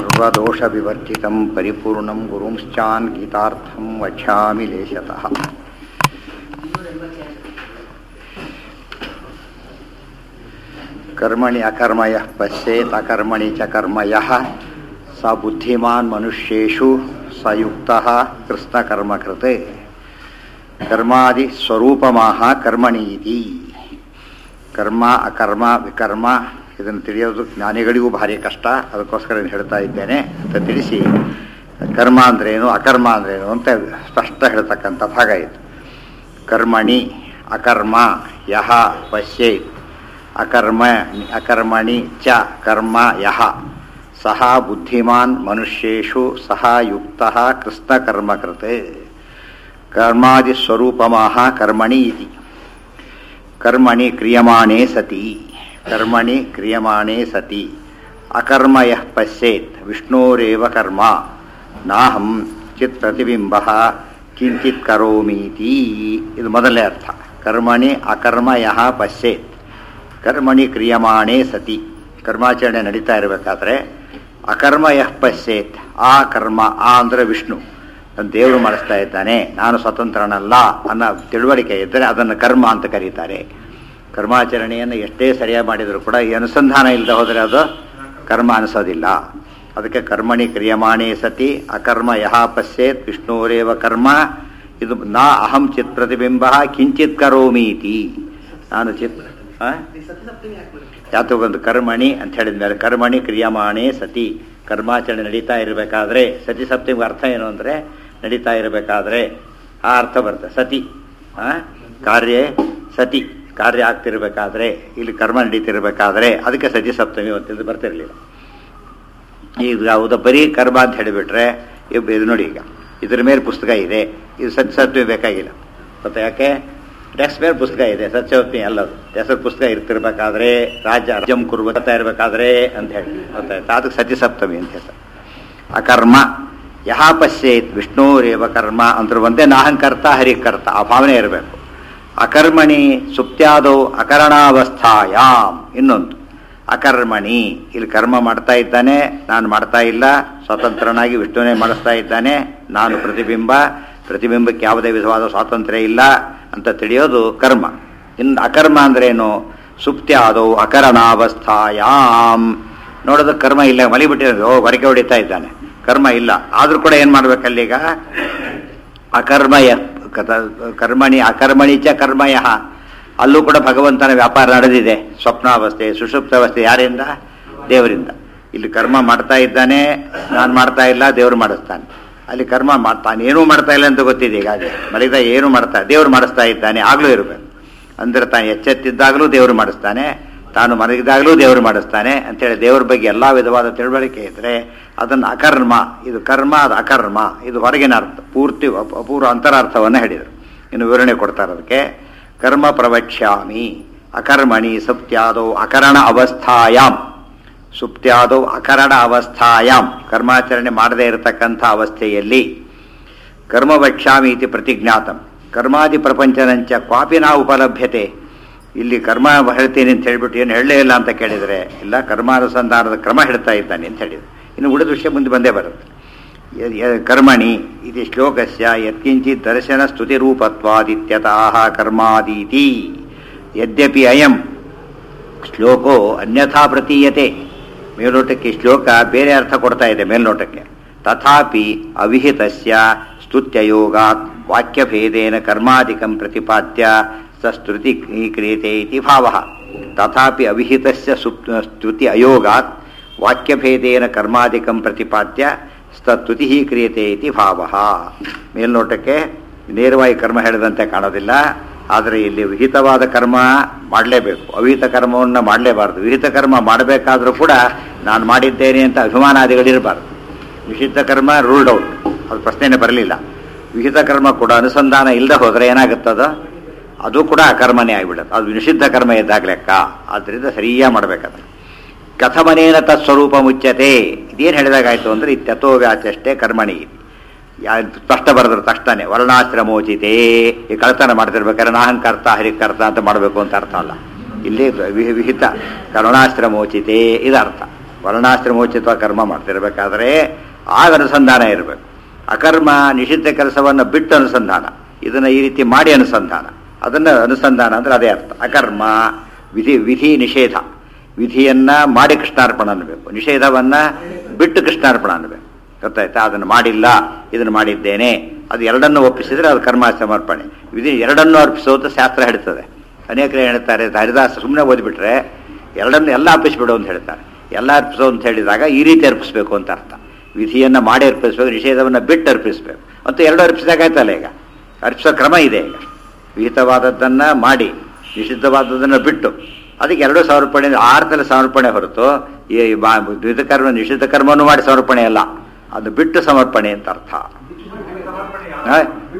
सर्वदोषविवर्जितं परिपूर्णं गुरुंश्चान् गीतार्थं वक्ष्यामि लेशतः कर्मणि अकर्मयः पश्येत् अकर्मणि च कर्मयः स बुद्धिमान् मनुष्येषु स युक्तः कृष्णकर्मकृत् ಕರ್ಮಾದಿಸ್ವರೂಪಮಾಹ ಕರ್ಮಣಿ ಇತಿ ಕರ್ಮ ಅಕರ್ಮ ವಿಕರ್ಮ ಇದನ್ನು ತಿಳಿಯೋದು ಜ್ಞಾನಿಗಳಿಗೂ ಭಾರಿ ಕಷ್ಟ ಅದಕ್ಕೋಸ್ಕರ ನಾನು ಹೇಳ್ತಾ ಇದ್ದೇನೆ ಅಂತ ತಿಳಿಸಿ ಕರ್ಮ ಅಂದ್ರೇನು ಅಕರ್ಮ ಅಂದ್ರೇನು ಅಂತ ಸ್ಪಷ್ಟ ಹೇಳ್ತಕ್ಕಂಥ ಭಾಗ ಇದು ಕರ್ಮಣಿ ಅಕರ್ಮ ಯಹ ಪಶ್ಯೇತ್ ಅಕರ್ಮ ಅಕರ್ಮಣಿ ಚ ಕರ್ಮ ಯಹ ಸಹ ಬುದ್ಧಿಮಾನ್ ಮನುಷ್ಯೇಷು ಸಹ ಯುಕ್ತ ಕೃಷ್ಣಕರ್ಮಕೃತ್ ಕರ್ಮಾದಿಸ್ವರೂಪಮಾಹ ಕರ್ಮಣಿ ಇತಿ ಕರ್ಮಣಿ ಕ್ರಿಯಮಾಣೇ ಸತಿ ಕರ್ಮಣಿ ಕ್ರಿಯಮಾಣೇ ಸತಿ ಅಕರ್ಮ ಯಃ ಪಶ್ಯೇತ್ ವಿಷ್ಣೋರೇವ ಕರ್ಮ ನಾಹಂ ಚಿತ್ ಪ್ರತಿಬಿಂಬ ಕಿಂಚಿತ್ ಕರೋಮೀತಿ ಇದು ಮೊದಲನೇ ಅರ್ಥ ಕರ್ಮಣಿ ಅಕರ್ಮ ಯಹ ಪಶ್ಯೇತ್ ಕರ್ಮಣಿ ಕ್ರಿಯಮಾಣೇ ಸತಿ ಕರ್ಮಾಚರಣೆ ನಡೀತಾ ಇರಬೇಕಾದ್ರೆ ಅಕರ್ಮ ಯಃ ಪಶ್ಯೇತ್ ಆ ಕರ್ಮ ಆ ಅಂದರೆ ವಿಷ್ಣು ದೇವರು ಮಾಡಿಸ್ತಾ ಇದ್ದಾನೆ ನಾನು ಸ್ವತಂತ್ರನಲ್ಲ ಅನ್ನೋ ತಿಳುವಳಿಕೆ ಇದ್ದರೆ ಅದನ್ನು ಕರ್ಮ ಅಂತ ಕರೀತಾರೆ ಕರ್ಮಾಚರಣೆಯನ್ನು ಎಷ್ಟೇ ಸರಿಯಾಗಿ ಮಾಡಿದರೂ ಕೂಡ ಈ ಅನುಸಂಧಾನ ಇಲ್ಲದೆ ಹೋದರೆ ಅದು ಕರ್ಮ ಅನಿಸೋದಿಲ್ಲ ಅದಕ್ಕೆ ಕರ್ಮಣಿ ಕ್ರಿಯಮಾಣೇ ಸತಿ ಅಕರ್ಮ ಯಹ ಪಶ್ಯೇತ್ ವಿಷ್ಣುರೇವ ಕರ್ಮ ಇದು ನಾ ಅಹಂ ಚಿತ್ ಪ್ರತಿಬಿಂಬ ಕಿಂಚಿತ್ ಕರೋಮೀತಿ ನಾನು ಚಿತ್ ಯಾತು ಒಂದು ಕರ್ಮಣಿ ಅಂತ ಹೇಳಿದ ಮೇಲೆ ಕರ್ಮಣಿ ಕ್ರಿಯಮಾಣೇ ಸತಿ ಕರ್ಮಾಚರಣೆ ನಡೀತಾ ಇರಬೇಕಾದ್ರೆ ಸತಿ ಸಪ್ತಮಿಗೆ ಅರ್ಥ ಏನು ಅಂದರೆ ನಡೀತಾ ಇರಬೇಕಾದ್ರೆ ಆ ಅರ್ಥ ಬರುತ್ತೆ ಸತಿ ಕಾರ್ಯ ಸತಿ ಕಾರ್ಯ ಆಗ್ತಿರ್ಬೇಕಾದ್ರೆ ಇಲ್ಲಿ ಕರ್ಮ ನಡೀತಿರ್ಬೇಕಾದ್ರೆ ಅದಕ್ಕೆ ಸತಿ ಸಪ್ತಮಿ ಅಂತ ಬರ್ತಿರ್ಲಿಲ್ಲ ಈಗ ಹೌದು ಬರೀ ಕರ್ಮ ಅಂತ ಹೇಳಿಬಿಟ್ರೆ ಇದು ನೋಡಿ ಈಗ ಇದ್ರ ಮೇಲೆ ಪುಸ್ತಕ ಇದೆ ಇದು ಸತ್ಯ ಸಪ್ತಮಿ ಬೇಕಾಗಿಲ್ಲ ಮತ್ತೆ ಯಾಕೆ ಡೆಸ್ಕ್ ಮೇಲೆ ಪುಸ್ತಕ ಇದೆ ಸತ್ಯವತ್ಮಿ ಅಲ್ಲದು ಹೆಸರು ಪುಸ್ತಕ ಇರ್ತಿರ್ಬೇಕಾದ್ರೆ ರಾಜ್ಯ ರಾಜ್ಯಂ ಕುರ್ಬತ್ತಾ ಇರಬೇಕಾದ್ರೆ ಅಂತ ಹೇಳಿ ಗೊತ್ತಾಯ್ತು ಅದಕ್ಕೆ ಸತಿ ಸಪ್ತಮಿ ಅಂತ ಹೇಳ್ತಾರೆ ಅಕರ್ಮ ಯಹ ಪಶ್ಯೇತ್ ವಿಷ್ಣುರೇವ ಕರ್ಮ ಅಂದ್ರೆ ಒಂದೇ ನಾಹಂಕರ್ತ ಹರಿಕರ್ತ ಆ ಭಾವನೆ ಇರಬೇಕು ಅಕರ್ಮಣಿ ಸುಪ್ತ್ಯಾದೌ ಅಕರಣಾವಸ್ಥಾಯಾಮ್ ಇನ್ನೊಂದು ಅಕರ್ಮಣಿ ಇಲ್ಲಿ ಕರ್ಮ ಮಾಡ್ತಾ ಇದ್ದಾನೆ ನಾನು ಮಾಡ್ತಾ ಇಲ್ಲ ಸ್ವತಂತ್ರನಾಗಿ ವಿಷ್ಣುವೇ ಮಾಡಿಸ್ತಾ ಇದ್ದಾನೆ ನಾನು ಪ್ರತಿಬಿಂಬ ಪ್ರತಿಬಿಂಬಕ್ಕೆ ಯಾವುದೇ ವಿಧವಾದ ಸ್ವಾತಂತ್ರ್ಯ ಇಲ್ಲ ಅಂತ ತಿಳಿಯೋದು ಕರ್ಮ ಇನ್ನು ಅಕರ್ಮ ಅಂದ್ರೇನು ಸುಪ್ತ್ಯಾದೌ ಅಕರಣಾವಸ್ಥಾಯಾಮ್ ನೋಡೋದು ಕರ್ಮ ಇಲ್ಲ ಮಲಿಬಿಟ್ಟಿರೋದು ಓ ಹೊರಗೆ ಹೊಡಿತಾ ಇದ್ದಾನೆ ಕರ್ಮ ಇಲ್ಲ ಆದ್ರೂ ಕೂಡ ಏನ್ ಮಾಡ್ಬೇಕಲ್ಲೀಗ ಅಕರ್ಮಯ ಕರ್ಮಣಿ ಅಕರ್ಮಣಿ ಚ ಕರ್ಮಯ ಅಲ್ಲೂ ಕೂಡ ಭಗವಂತನ ವ್ಯಾಪಾರ ನಡೆದಿದೆ ಸ್ವಪ್ನಾವಸ್ಥೆ ಸುಷುಪ್ತಾವಸ್ಥೆ ಯಾರಿಂದ ದೇವರಿಂದ ಇಲ್ಲಿ ಕರ್ಮ ಮಾಡ್ತಾ ಇದ್ದಾನೆ ನಾನು ಮಾಡ್ತಾ ಇಲ್ಲ ದೇವರು ಮಾಡಿಸ್ತಾನೆ ಅಲ್ಲಿ ಕರ್ಮ ಮಾಡ್ತಾನೆ ಏನೂ ಮಾಡ್ತಾ ಇಲ್ಲ ಅಂತ ಗೊತ್ತಿದೆ ಈಗಾಗಲೇ ಮಲಗಿದ ಏನು ಮಾಡ್ತಾ ದೇವರು ಮಾಡಿಸ್ತಾ ಇದ್ದಾನೆ ಆಗ್ಲೂ ಇರಬೇಕು ಅಂದ್ರೆ ತಾನು ಎಚ್ಚೆತ್ತಿದ್ದಾಗಲೂ ದೇವರು ಮಾಡಿಸ್ತಾನೆ ತಾನು ಮಲಗಿದಾಗಲೂ ದೇವರು ಮಾಡಿಸ್ತಾನೆ ಅಂತೇಳಿ ದೇವರ ಬಗ್ಗೆ ಎಲ್ಲ ವಿಧವಾದ ತಿಳುವಳಿಕೆ ಇದ್ರೆ ಅದನ್ನು ಅಕರ್ಮ ಇದು ಕರ್ಮ ಅದು ಅಕರ್ಮ ಇದು ಹೊರಗಿನ ಅರ್ಥ ಪೂರ್ತಿ ಅಪೂರ್ವ ಅಂತರಾರ್ಥವನ್ನು ಹೇಳಿದರು ಇನ್ನು ವಿವರಣೆ ಕೊಡ್ತಾರೆ ಅದಕ್ಕೆ ಕರ್ಮ ಪ್ರವಕ್ಷ್ಯಾಮಿ ಅಕರ್ಮಣಿ ಸುಪ್ತ್ಯಾದೌ ಅಕರಣ ಅವಸ್ಥಾಯಾಮ್ ಸುಪ್ತ್ಯಾದೌ ಅಕರಣ ಅವಸ್ಥಾಯಾಮ್ ಕರ್ಮಾಚರಣೆ ಮಾಡದೇ ಇರತಕ್ಕಂಥ ಅವಸ್ಥೆಯಲ್ಲಿ ಕರ್ಮ ವಕ್ಷ್ಯಾಮಿ ಇತಿ ಪ್ರತಿಜ್ಞಾತಂ ಕರ್ಮಾದಿ ಪ್ರಪಂಚನಂಚ ಕ್ವಾಪಿ ನಾ ಉಪಲಭ್ಯತೆ ಇಲ್ಲಿ ಕರ್ಮ ಹೇಳ್ತೀನಿ ಅಂತ ಹೇಳ್ಬಿಟ್ಟು ಏನು ಹೇಳಲೇ ಇಲ್ಲ ಅಂತ ಕೇಳಿದರೆ ಇಲ್ಲ ಕರ್ಮಾನುಸಂಧಾನದ ಕ್ರಮ ಹೇಳ್ತಾ ಇದ್ದಾನೆ ಅಂತ ಹೇಳಿದ್ರು ಇನ್ನು ಉಳಿದ ವಿಷಯ ಮುಂದೆ ಬಂದೇ ಬರುತ್ತೆ ಕರ್ಮಣಿ ಇದು ಶ್ಲೋಕಸ್ಯ ಯತ್ಕಿಂಚಿತ್ ದರ್ಶನ ಸ್ತುತಿ ರೂಪತ್ವಾದಿತ್ಯತಃ ಕರ್ಮಾದೀತಿ ಯದ್ಯಪಿ ಅಯಂ ಶ್ಲೋಕೋ ಅನ್ಯಥಾ ಪ್ರತೀಯತೆ ಮೇಲ್ನೋಟಕ್ಕೆ ಶ್ಲೋಕ ಬೇರೆ ಅರ್ಥ ಕೊಡ್ತಾ ಇದೆ ಮೇಲ್ನೋಟಕ್ಕೆ ತಥಾಪಿ ಅವಿಹಿತಸ್ಯ ಸ್ತುತ್ಯಯೋಗಾತ್ ವಾಕ್ಯಭೇದೇನ ಕರ್ಮಾದಿಕಂ ಪ್ರತಿಪಾದ್ಯ ಸಸ್ತುತಿ ಕ್ರಿಯತೆ ಇತಿ ಭಾವ ತಥಾಪಿ ಅವಿಹಿತಸ್ಯ ಸ್ತುತಿ ಅಯೋಗಾತ್ ವಾಕ್ಯಭೇದೇನ ಕರ್ಮಾದಿಕಂ ಪ್ರತಿಪಾದ್ಯ ಸ್ತುತಿ ಕ್ರಿಯತೆ ಇತಿ ಭಾವ ಮೇಲ್ನೋಟಕ್ಕೆ ನೇರವಾಗಿ ಕರ್ಮ ಹೇಳಿದಂತೆ ಕಾಣೋದಿಲ್ಲ ಆದರೆ ಇಲ್ಲಿ ವಿಹಿತವಾದ ಕರ್ಮ ಮಾಡಲೇಬೇಕು ಅವಿಹಿತ ಕರ್ಮವನ್ನು ಮಾಡಲೇಬಾರದು ವಿಹಿತ ಕರ್ಮ ಮಾಡಬೇಕಾದ್ರೂ ಕೂಡ ನಾನು ಮಾಡಿದ್ದೇನೆ ಅಂತ ಅಭಿಮಾನಾದಿಗಳಿರಬಾರ್ದು ವಿಹಿತ ಕರ್ಮ ರೂಲ್ಡ್ ಔಟ್ ಅದು ಪ್ರಶ್ನೆನೇ ಬರಲಿಲ್ಲ ವಿಹಿತ ಕರ್ಮ ಕೂಡ ಅನುಸಂಧಾನ ಇಲ್ಲದೆ ಹೋದರೆ ಏನಾಗುತ್ತದ ಅದು ಕೂಡ ಅಕರ್ಮನೇ ಆಗಿಬಿಡುತ್ತೆ ಅದು ನಿಷಿದ್ಧ ಕರ್ಮ ಇದ್ದಾಗ ಲೆಕ್ಕ ಆದ್ದರಿಂದ ಸರಿಯಾಗಿ ಮಾಡಬೇಕದ ಕಥಮನೇನ ತತ್ಸ್ವರೂಪ ಮುಚ್ಚತೆ ಇದೇನು ಹೇಳಿದಾಗಾಯ್ತು ಅಂದರೆ ಇತ್ಯಥೋ ವ್ಯಾಚಷ್ಟೇ ಕರ್ಮಣಿ ಸ್ಪಷ್ಟ ಬರೆದ್ರು ತಕ್ಷಣ ವರ್ಣಾಶ್ರಮೋಚಿತೆ ಈ ಕಳ್ತನ ಮಾಡ್ತಿರ್ಬೇಕಾದ್ರೆ ನಾಹಂಕರ್ತ ಹರಿಕರ್ತ ಅಂತ ಮಾಡಬೇಕು ಅಂತ ಅರ್ಥ ಅಲ್ಲ ಇಲ್ಲಿ ವಿಹಿತ ಕರುಣಾಶ್ರಮೋಚಿತೆ ಇದು ಅರ್ಥ ವರ್ಣಾಶ್ರಮೋಚಿತ ಕರ್ಮ ಮಾಡ್ತಿರ್ಬೇಕಾದ್ರೆ ಆಗ ಅನುಸಂಧಾನ ಇರಬೇಕು ಅಕರ್ಮ ನಿಷಿದ್ಧ ಕೆಲಸವನ್ನು ಬಿಟ್ಟು ಅನುಸಂಧಾನ ಇದನ್ನು ಈ ರೀತಿ ಮಾಡಿ ಅನುಸಂಧಾನ ಅದನ್ನು ಅನುಸಂಧಾನ ಅಂದ್ರೆ ಅದೇ ಅರ್ಥ ಅಕರ್ಮ ವಿಧಿ ವಿಧಿ ನಿಷೇಧ ವಿಧಿಯನ್ನ ಮಾಡಿ ಕೃಷ್ಣಾರ್ಪಣ ಅನ್ಬೇಕು ನಿಷೇಧವನ್ನ ಬಿಟ್ಟು ಕೃಷ್ಣಾರ್ಪಣ ಅನ್ಬೇಕು ಗೊತ್ತಾಯ್ತಾ ಅದನ್ನು ಮಾಡಿಲ್ಲ ಇದನ್ನು ಮಾಡಿದ್ದೇನೆ ಅದು ಎರಡನ್ನು ಒಪ್ಪಿಸಿದ್ರೆ ಅದು ಕರ್ಮ ಸಮರ್ಪಣೆ ವಿಧಿ ಎರಡನ್ನೂ ಅರ್ಪಿಸೋದು ಶಾಸ್ತ್ರ ಹೇಳ್ತದೆ ಅನೇಕರು ಹೇಳ್ತಾರೆ ಹರಿದಾಸ ಸುಮ್ಮನೆ ಓದ್ಬಿಟ್ರೆ ಎರಡನ್ನು ಎಲ್ಲ ಅರ್ಪಿಸ್ಬಿಡು ಅಂತ ಹೇಳ್ತಾರೆ ಎಲ್ಲ ಅರ್ಪಿಸೋ ಅಂತ ಹೇಳಿದಾಗ ಈ ರೀತಿ ಅರ್ಪಿಸ್ಬೇಕು ಅಂತ ಅರ್ಥ ವಿಧಿಯನ್ನ ಮಾಡಿ ಅರ್ಪಿಸ್ಬೇಕು ನಿಷೇಧವನ್ನ ಬಿಟ್ಟು ಅರ್ಪಿಸ್ಬೇಕು ಮತ್ತು ಎರಡು ಅರ್ಪಿಸಿದಾಗಾಯ್ತಲ್ಲ ಈಗ ಅರ್ಪಿಸೋ ಕ್ರಮ ಇದೆ ಈಗ ವಿಹಿತವಾದದ್ದನ್ನ ಮಾಡಿ ನಿಷಿದ್ಧವಾದದ್ದನ್ನು ಬಿಟ್ಟು ಅದಕ್ಕೆ ಎರಡು ಸಮರ್ಪಣೆ ಆರ್ತಲ್ಲಿ ಸಮರ್ಪಣೆ ಹೊರತು ಈ ಬಾ- ದ್ವಿಧ ಕರ್ಮ ನಿಷಿದ್ಧ ಕರ್ಮವನ್ನು ಮಾಡಿ ಸಮರ್ಪಣೆ ಅಲ್ಲ ಅದು ಬಿಟ್ಟು ಸಮರ್ಪಣೆ ಅಂತ ಅರ್ಥ ಹಾ?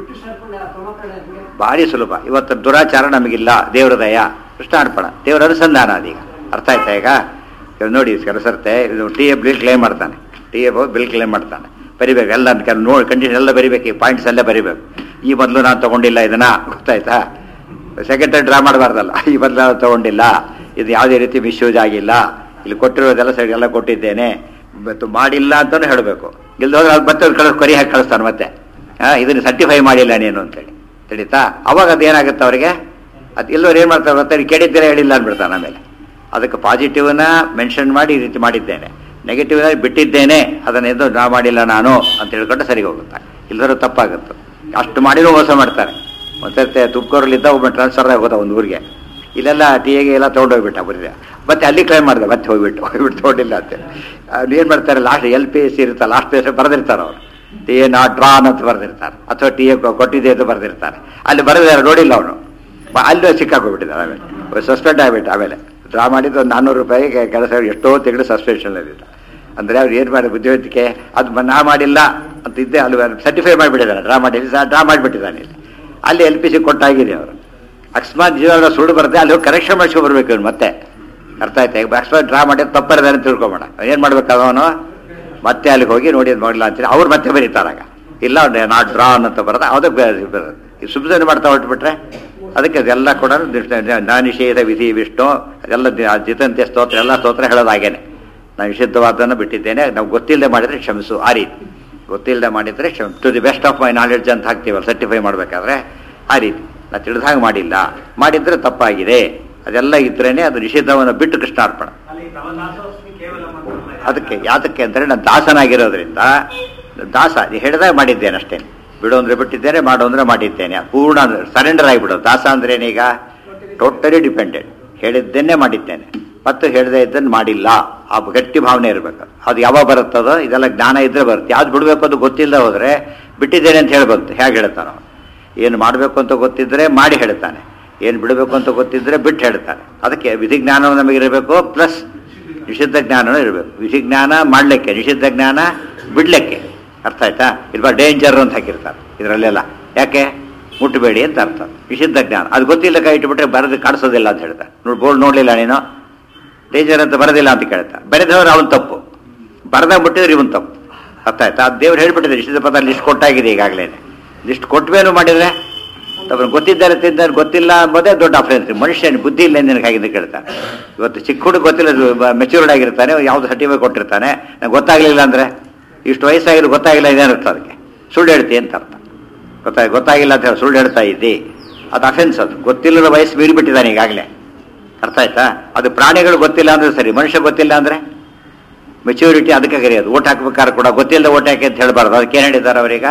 ಭಾರಿ ಸುಲಭ ಇವತ್ತು ದುರಾಚಾರ ನಮಗಿಲ್ಲ ದೇವರ ದಯ ಕೃಷ್ಣಾರ್ಪಣ ದೇವರ ಅನುಸಂಧಾನ ಅದೀಗ ಅರ್ಥ ಆಯ್ತಾ ಈಗ ಇವಾಗ ನೋಡಿ ಕೆಲಸರ್ತೆ ಇದು ಟಿ ಎ ಬಿಲ್ ಕ್ಲೇಮ್ ಮಾಡ್ತಾನೆ ಟಿ ಎ ಬಿಲ್ ಕ್ಲೇಮ್ ಮಾಡ್ತಾನೆ ಬರಿಬೇಕು ಎಲ್ಲ ಕೆಲ ನೋಡಿ ಕಂಡೀಷನ್ ಎಲ್ಲ ಬರಿಬೇಕು ಈ ಪಾಯಿಂಟ್ಸ್ ಎಲ್ಲ ಬರಿಬೇಕು ಈ ಮೊದಲು ನಾನು ತಗೊಂಡಿಲ್ಲ ಇದನ್ನ ಗೊತ್ತಾಯ್ತಾ ಸೆಕೆಂಡ್ ಟೈಮ್ ಡ್ರಾ ಮಾಡಬಾರ್ದಲ್ಲ ಈ ಮೊದಲು ನಾನು ತಗೊಂಡಿಲ್ಲ ಇದು ಯಾವುದೇ ರೀತಿ ಮಿಸ್ಯೂಸ್ ಆಗಿಲ್ಲ ಇಲ್ಲಿ ಕೊಟ್ಟಿರೋದೆಲ್ಲ ಸರಿ ಎಲ್ಲ ಕೊಟ್ಟಿದ್ದೇನೆ ಮತ್ತು ಮಾಡಿಲ್ಲ ಅಂತಾನು ಹೇಳಬೇಕು ಇಲ್ದೋದ್ರೆ ಅದು ಮತ್ತೆ ಕಳಿಸ್ ಕೊರಿ ಹಾಕಿ ಕಳಿಸ್ತಾನೆ ಮತ್ತೆ ಆ, ಇದನ್ನ ಸರ್ಟಿಫೈ ಮಾಡಿಲ್ಲ ನೀನು ಅಂತೇಳಿ ತಿಳಿತಾ ಅವಾಗ ಅದು ಏನಾಗುತ್ತೆ ಅವರಿಗೆ ಅದು ಎಲ್ಲರೂ ಏನು ಮಾಡ್ತಾರೆ ಮತ್ತೆ ಕೇಳಿದ್ದೀರ ಹೇಳಿಲ್ಲ ಅಂದ್ಬಿಡ್ತಾನೆ ಆಮೇಲೆ ಅದಕ್ಕೆ ಪಾಸಿಟಿವ್ನ ಮೆನ್ಷನ್ ಮಾಡಿ ಈ ರೀತಿ ಮಾಡಿದ್ದೇನೆ ನೆಗೆಟಿವ್ ಬಿಟ್ಟಿದ್ದೇನೆ ಅದನ್ನೆಂದು ನಾ ಮಾಡಿಲ್ಲ ನಾನು ಅಂತ ಹೇಳ್ಕೊಂಡು ಸರಿ ಹೋಗುತ್ತೆ ಇಲ್ಲದರೂ ತಪ್ಪಾಗುತ್ತೆ ಅಷ್ಟು ಮಾಡಿನೂ ಮೋಸ ಮಾಡ್ತಾರೆ ಮತ್ತೆ ತುಮಕೂರಲ್ಲಿದ್ದ ಒಬ್ಬ ಟ್ರಾನ್ಸ್ಫರ್ ಆಗೋದ ಒಂದು ಊರಿಗೆ ಇಲ್ಲೆಲ್ಲ ಟಿ ಎಗೆ ಎಲ್ಲ ತೊಗೊಂಡೋಗ್ಬಿಟ್ಟ ಬರೀ ಮತ್ತೆ ಅಲ್ಲಿ ಕ್ಲೈಮ್ ಮಾಡಿದೆ ಮತ್ತೆ ಹೋಗ್ಬಿಟ್ಟು ಹೋಗ್ಬಿಟ್ಟು ತೊಗೊಂಡಿಲ್ಲ ಅಂತ ಅವ್ರು ಏನು ಮಾಡ್ತಾರೆ ಲಾಸ್ಟ್ ಎಲ್ ಪಿ ಎಸ್ ಇರುತ್ತೆ ಲಾಸ್ಟ್ ಪೇಸ್ ಬರೆದಿರ್ತಾರೆ ಅವ್ರು ಟಿ ಎ ನಾಟ್ ಡ್ರಾನ್ ಅಂತ ಬರೆದಿರ್ತಾರೆ ಅಥವಾ ಟಿ ಎ ಕೊಟ್ಟಿದೆ ಅಂತ ಬರೆದಿರ್ತಾರೆ ಅಲ್ಲಿ ಬರೆದಿದ್ದಾರೆ ನೋಡಿಲ್ಲ ಅವನು ಅಲ್ಲಿ ಸಿಕ್ಕಾಕೋಗ್ಬಿಟ್ಟಿದ್ದಾರೆ ಆಮೇಲೆ ಸಸ್ಪೆಂಡ್ ಆಗಿಬಿಟ್ಟು ಆಮೇಲೆ ಡ್ರಾ ಮಾಡಿದ್ದು ಒಂದು ನಾನ್ನೂರು ರೂಪಾಯಿಗೆ ಕೆಲಸ ಎಷ್ಟೋ ತಿಂಗಳು ಸಸ್ಪೆನ್ಷನಲ್ಲಿದ್ದ ಅಂದರೆ ಅವ್ರು ಏನು ಮಾಡಿ ಬುದ್ಧಿವಂತಿಕೆ ಅದು ಮ- ನಾ ಮಾಡಿಲ್ಲ ಅಂತ ಇದ್ದೆ ಅಲ್ಲಿ ಸರ್ಟಿಫೈ ಮಾಡಿಬಿಟ್ಟಿದ್ದಾನೆ ಡ್ರಾ ಮಾಡಿ ಡ್ರಾ ಮಾಡಿಬಿಟ್ಟಿದ್ದಾನೆ ಇಲ್ಲಿ ಅಲ್ಲಿ ಎಲ್ ಪಿ ಸಿ ಕೊಟ್ಟಾಗಿದೆ ಅವರು ಅಕಸ್ಮಾತ್ ಜೀವನ ಸುಳ್ಳು ಬರುತ್ತೆ ಅಲ್ಲಿ ಹೋಗಿ ಕರೆಕ್ಷನ್ ಮಾಡ್ಸ್ಕೊ ಬರ್ಬೇಕು ಇವ್ನು ಮತ್ತೆ ಅರ್ಥ ಆಯ್ತಾ ಈಗ ಅಕಸ್ಮಾತ್ ಡ್ರಾ ಮಾಡಿ ತಪ್ಪರಿದಾನೆ ಅಂತ ತಿಳ್ಕೊಬೇಡ ಏನು ಮಾಡ್ಬೇಕು ಅವನು ಮತ್ತೆ ಅಲ್ಲಿಗೆ ಹೋಗಿ ನೋಡಿ ಅದು ಮಾಡಿಲ್ಲ ಅಂತೇಳಿ ಅವ್ರು ಮತ್ತೆ ಬರೀತಾರಾಗ ಇಲ್ಲ ನಾ ಡ್ರಾ ಅಂತ ಬರೋದು ಅದಕ್ಕೆ ಬರೋದು ಸುಮ್ಮನೆ ಮಾಡ್ತಾ ಹೊರಟ್ಬಿಟ್ರೆ ಅದಕ್ಕೆ ಅದೆಲ್ಲ ಕೂಡ ನಾನಿಷೇಧ ವಿಧಿ ವಿಷ್ಣು ಅದೆಲ್ಲ ದಿ- ಜಿತಂತೆ ಸ್ತೋತ್ರ ಎಲ್ಲ ಸ್ತೋತ್ರ ಹೇಳೋದಾಗೇನೆ ನಾನು ನಿಷಿದ್ಧವಾದನ್ನು ಬಿಟ್ಟಿದ್ದೇನೆ ನಾವು ಗೊತ್ತಿಲ್ಲದೆ ಮಾಡಿದ್ರೆ ಕ್ಷಮಿಸು ಆ ರೀತಿ ಗೊತ್ತಿಲ್ಲದೆ ಮಾಡಿದ್ರೆ ಕ್ಷಮ to the best of my knowledge ಅಂತ ಹಾಕ್ತೀವಲ್ಲ ಸರ್ಟಿಫೈ ಮಾಡಬೇಕಾದ್ರೆ ಆ ರೀತಿ ನಾ ತಿಳಿದ ಹಾಗೆ ಮಾಡಿಲ್ಲ ಮಾಡಿದ್ರೆ ತಪ್ಪಾಗಿದೆ ಅದೆಲ್ಲ ಇದ್ರೇನೆ ಅದು ನಿಷಿದ್ಧವನ್ನು ಬಿಟ್ಟು ಕೃಷ್ಣಾರ್ಪಣ ಅಲ್ಲಿ ತವದಾಸೋಸ್ಮಿ ಕೇವಲ ಮಾತ್ರ ಅದಕ್ಕೆ ಯಾತಕ್ಕೆ ಅಂದರೆ ನಾನು ದಾಸನಾಗಿರೋದ್ರಿಂದ ದಾಸ ನೀ ಹೇಳಿದಾಗ ಮಾಡಿದ್ದೇನೆ ಅಷ್ಟೇ ಬಿಡು ಅಂದ್ರೆ ಬಿಟ್ಟಿದ್ದೇನೆ ಮಾಡು ಅಂದ್ರೆ ಮಾಡಿದ್ದೇನೆ ಪೂರ್ಣ ಸರೆಂಡರ್ ಆಗಿಬಿಡೋದು ದಾಸ ಅಂದ್ರೆ ಏನೀಗ ಟೋಟಲಿ ಡಿಪೆಂಡೆಂಟ್ ಹೇಳಿದ್ದೇನೆ ಮಾಡಿದ್ದೇನೆ ಮತ್ತು ಹೇಳದೇ ಇದ್ದನ್ನು ಮಾಡಿಲ್ಲ ಆ ಗಟ್ಟಿ ಭಾವನೆ ಇರಬೇಕು ಅದು ಯಾವಾಗ ಬರುತ್ತದೋ ಇದೆಲ್ಲ ಜ್ಞಾನ ಇದ್ರೆ ಬರುತ್ತೆ ಯಾವ್ದು ಬಿಡಬೇಕು ಅದು ಗೊತ್ತಿಲ್ಲದೆ ಹೋದ್ರೆ ಬಿಟ್ಟಿದ್ದೇನೆ ಅಂತ ಹೇಳ್ಬಂತು ಹೇಗೆ ಹೇಳ್ತಾನೆ ಅವನು ಏನು ಮಾಡಬೇಕು ಅಂತ ಗೊತ್ತಿದ್ರೆ ಮಾಡಿ ಹೇಳ್ತಾನೆ ಏನು ಬಿಡಬೇಕು ಅಂತ ಗೊತ್ತಿದ್ರೆ ಬಿಟ್ಟು ಹೇಳ್ತಾನೆ ಅದಕ್ಕೆ ವಿಧಿ ಜ್ಞಾನ ನಮಗಿರಬೇಕು ಪ್ಲಸ್ ನಿಷಿದ್ಧ ಜ್ಞಾನನೂ ಇರಬೇಕು ವಿಧಿ ಜ್ಞಾನ ಮಾಡಲಿಕ್ಕೆ ನಿಷಿದ್ಧ ಜ್ಞಾನ ಬಿಡ್ಲಿಕ್ಕೆ ಅರ್ಥ ಆಯ್ತಾ ಇಲ್ವಾ ಡೇಂಜರ್ ಅಂತ ಹಾಕಿರ್ತಾರೆ ಇದರಲ್ಲೆಲ್ಲ ಯಾಕೆ ಮುಟ್ಟಬೇಡಿ ಅಂತ ಅರ್ಥ ನಿಷಿದ್ಧ ಜ್ಞಾನ ಅದು ಗೊತ್ತಿಲ್ಲ ಕೈ ಇಟ್ಬಿಟ್ರೆ ಬರೆದು ಕಾಣಿಸೋದಿಲ್ಲ ಅಂತ ಹೇಳ್ತಾರೆ ನೋಡಿ ಬೋರ್ಡ್ ನೋಡಲಿಲ್ಲ ನೀನು ಡೇಂಜರ್ ಅಂತ ಬರೋದಿಲ್ಲ ಅಂತ ಕೇಳ್ತಾರೆ ಬರೆದವರು ಅವನ್ ತಪ್ಪು ಬರದಾಗ ಮುಟ್ಟಿದ್ರೆ ಇವನ್ ತಪ್ಪು ಅರ್ಥ ಆಯ್ತಾ ಅದು ದೇವ್ರು ಹೇಳ್ಬಿಟ್ಟಿದೆ ನಿಷಿದ್ಧ ಪದ ಲಿಸ್ಟ್ ಕೊಟ್ಟಾಗಿದೆ ಈಗಾಗಲೇ ಲಿಸ್ಟ್ ಕೊಟ್ಟ ಮೇಲೂ ಮಾಡಿದ್ರೆ ತಪ್ಪು ಗೊತ್ತಿದ್ದಾರೆ ತಿಂದರೆ ಗೊತ್ತಿಲ್ಲ ಅಂಬೋದೇ ದೊಡ್ಡ ಅಫ್ರೆನ್ಸ್ ಮನುಷ್ಯನ ಬುದ್ಧಿ ಇಲ್ಲ ನಿನಗೆ ಹಾಗಿದ್ದು ಕೇಳ್ತಾನೆ ಇವತ್ತು ಚಿಕ್ಕ ಹುಡುಗ ಗೊತ್ತಿಲ್ಲ ಮೆಚೂರ್ಡ್ ಆಗಿರ್ತಾನೆ ಯಾವ್ದು ಸರ್ಟಿಫಿಕೇಟ್ ಕೊಟ್ಟಿರ್ತಾನೆ ನಂಗೆ ಗೊತ್ತಾಗ್ಲಿಲ್ಲ ಅಂದ್ರೆ ಇಷ್ಟು ವಯಸ್ಸಾಗಿರೋ ಗೊತ್ತಾಗಿಲ್ಲ ಇದೇನರ್ಥ ಅದಕ್ಕೆ ಸುಳ್ಳು ಹೇಳ್ತಿ ಅಂತ ಅರ್ಥ ಗೊತ್ತಾ ಗೊತ್ತಾಗಿಲ್ಲ ಅಂತ ಹೇಳಿ ಸುಳ್ಳು ಹೇಳ್ತಾ ಇದ್ದಿ ಅದು ಅಫೆನ್ಸ್ ಅದು ಗೊತ್ತಿಲ್ಲದ ವಯಸ್ಸು ಮೀರಿಬಿಟ್ಟಿದ್ದಾನೆ ಈಗಾಗಲೇ ಅರ್ಥ ಆಯ್ತಾ ಅದು ಪ್ರಾಣಿಗಳು ಗೊತ್ತಿಲ್ಲ ಅಂದ್ರೆ ಸರಿ ಮನುಷ್ಯ ಗೊತ್ತಿಲ್ಲ ಅಂದ್ರೆ ಮೆಚೂರಿಟಿ ಅದಕ್ಕೆ ಕರೆಯೋದು ಓಟ್ ಹಾಕ್ಬೇಕಾದ್ರೆ ಕೂಡ ಗೊತ್ತಿಲ್ಲದ ಓಟ್ ಹಾಕಿ ಅಂತ ಹೇಳಬಾರ್ದು ಅದಕ್ಕೆ ಏನು ಹೇಳಿದ್ದಾರೆ ಅವರೀಗ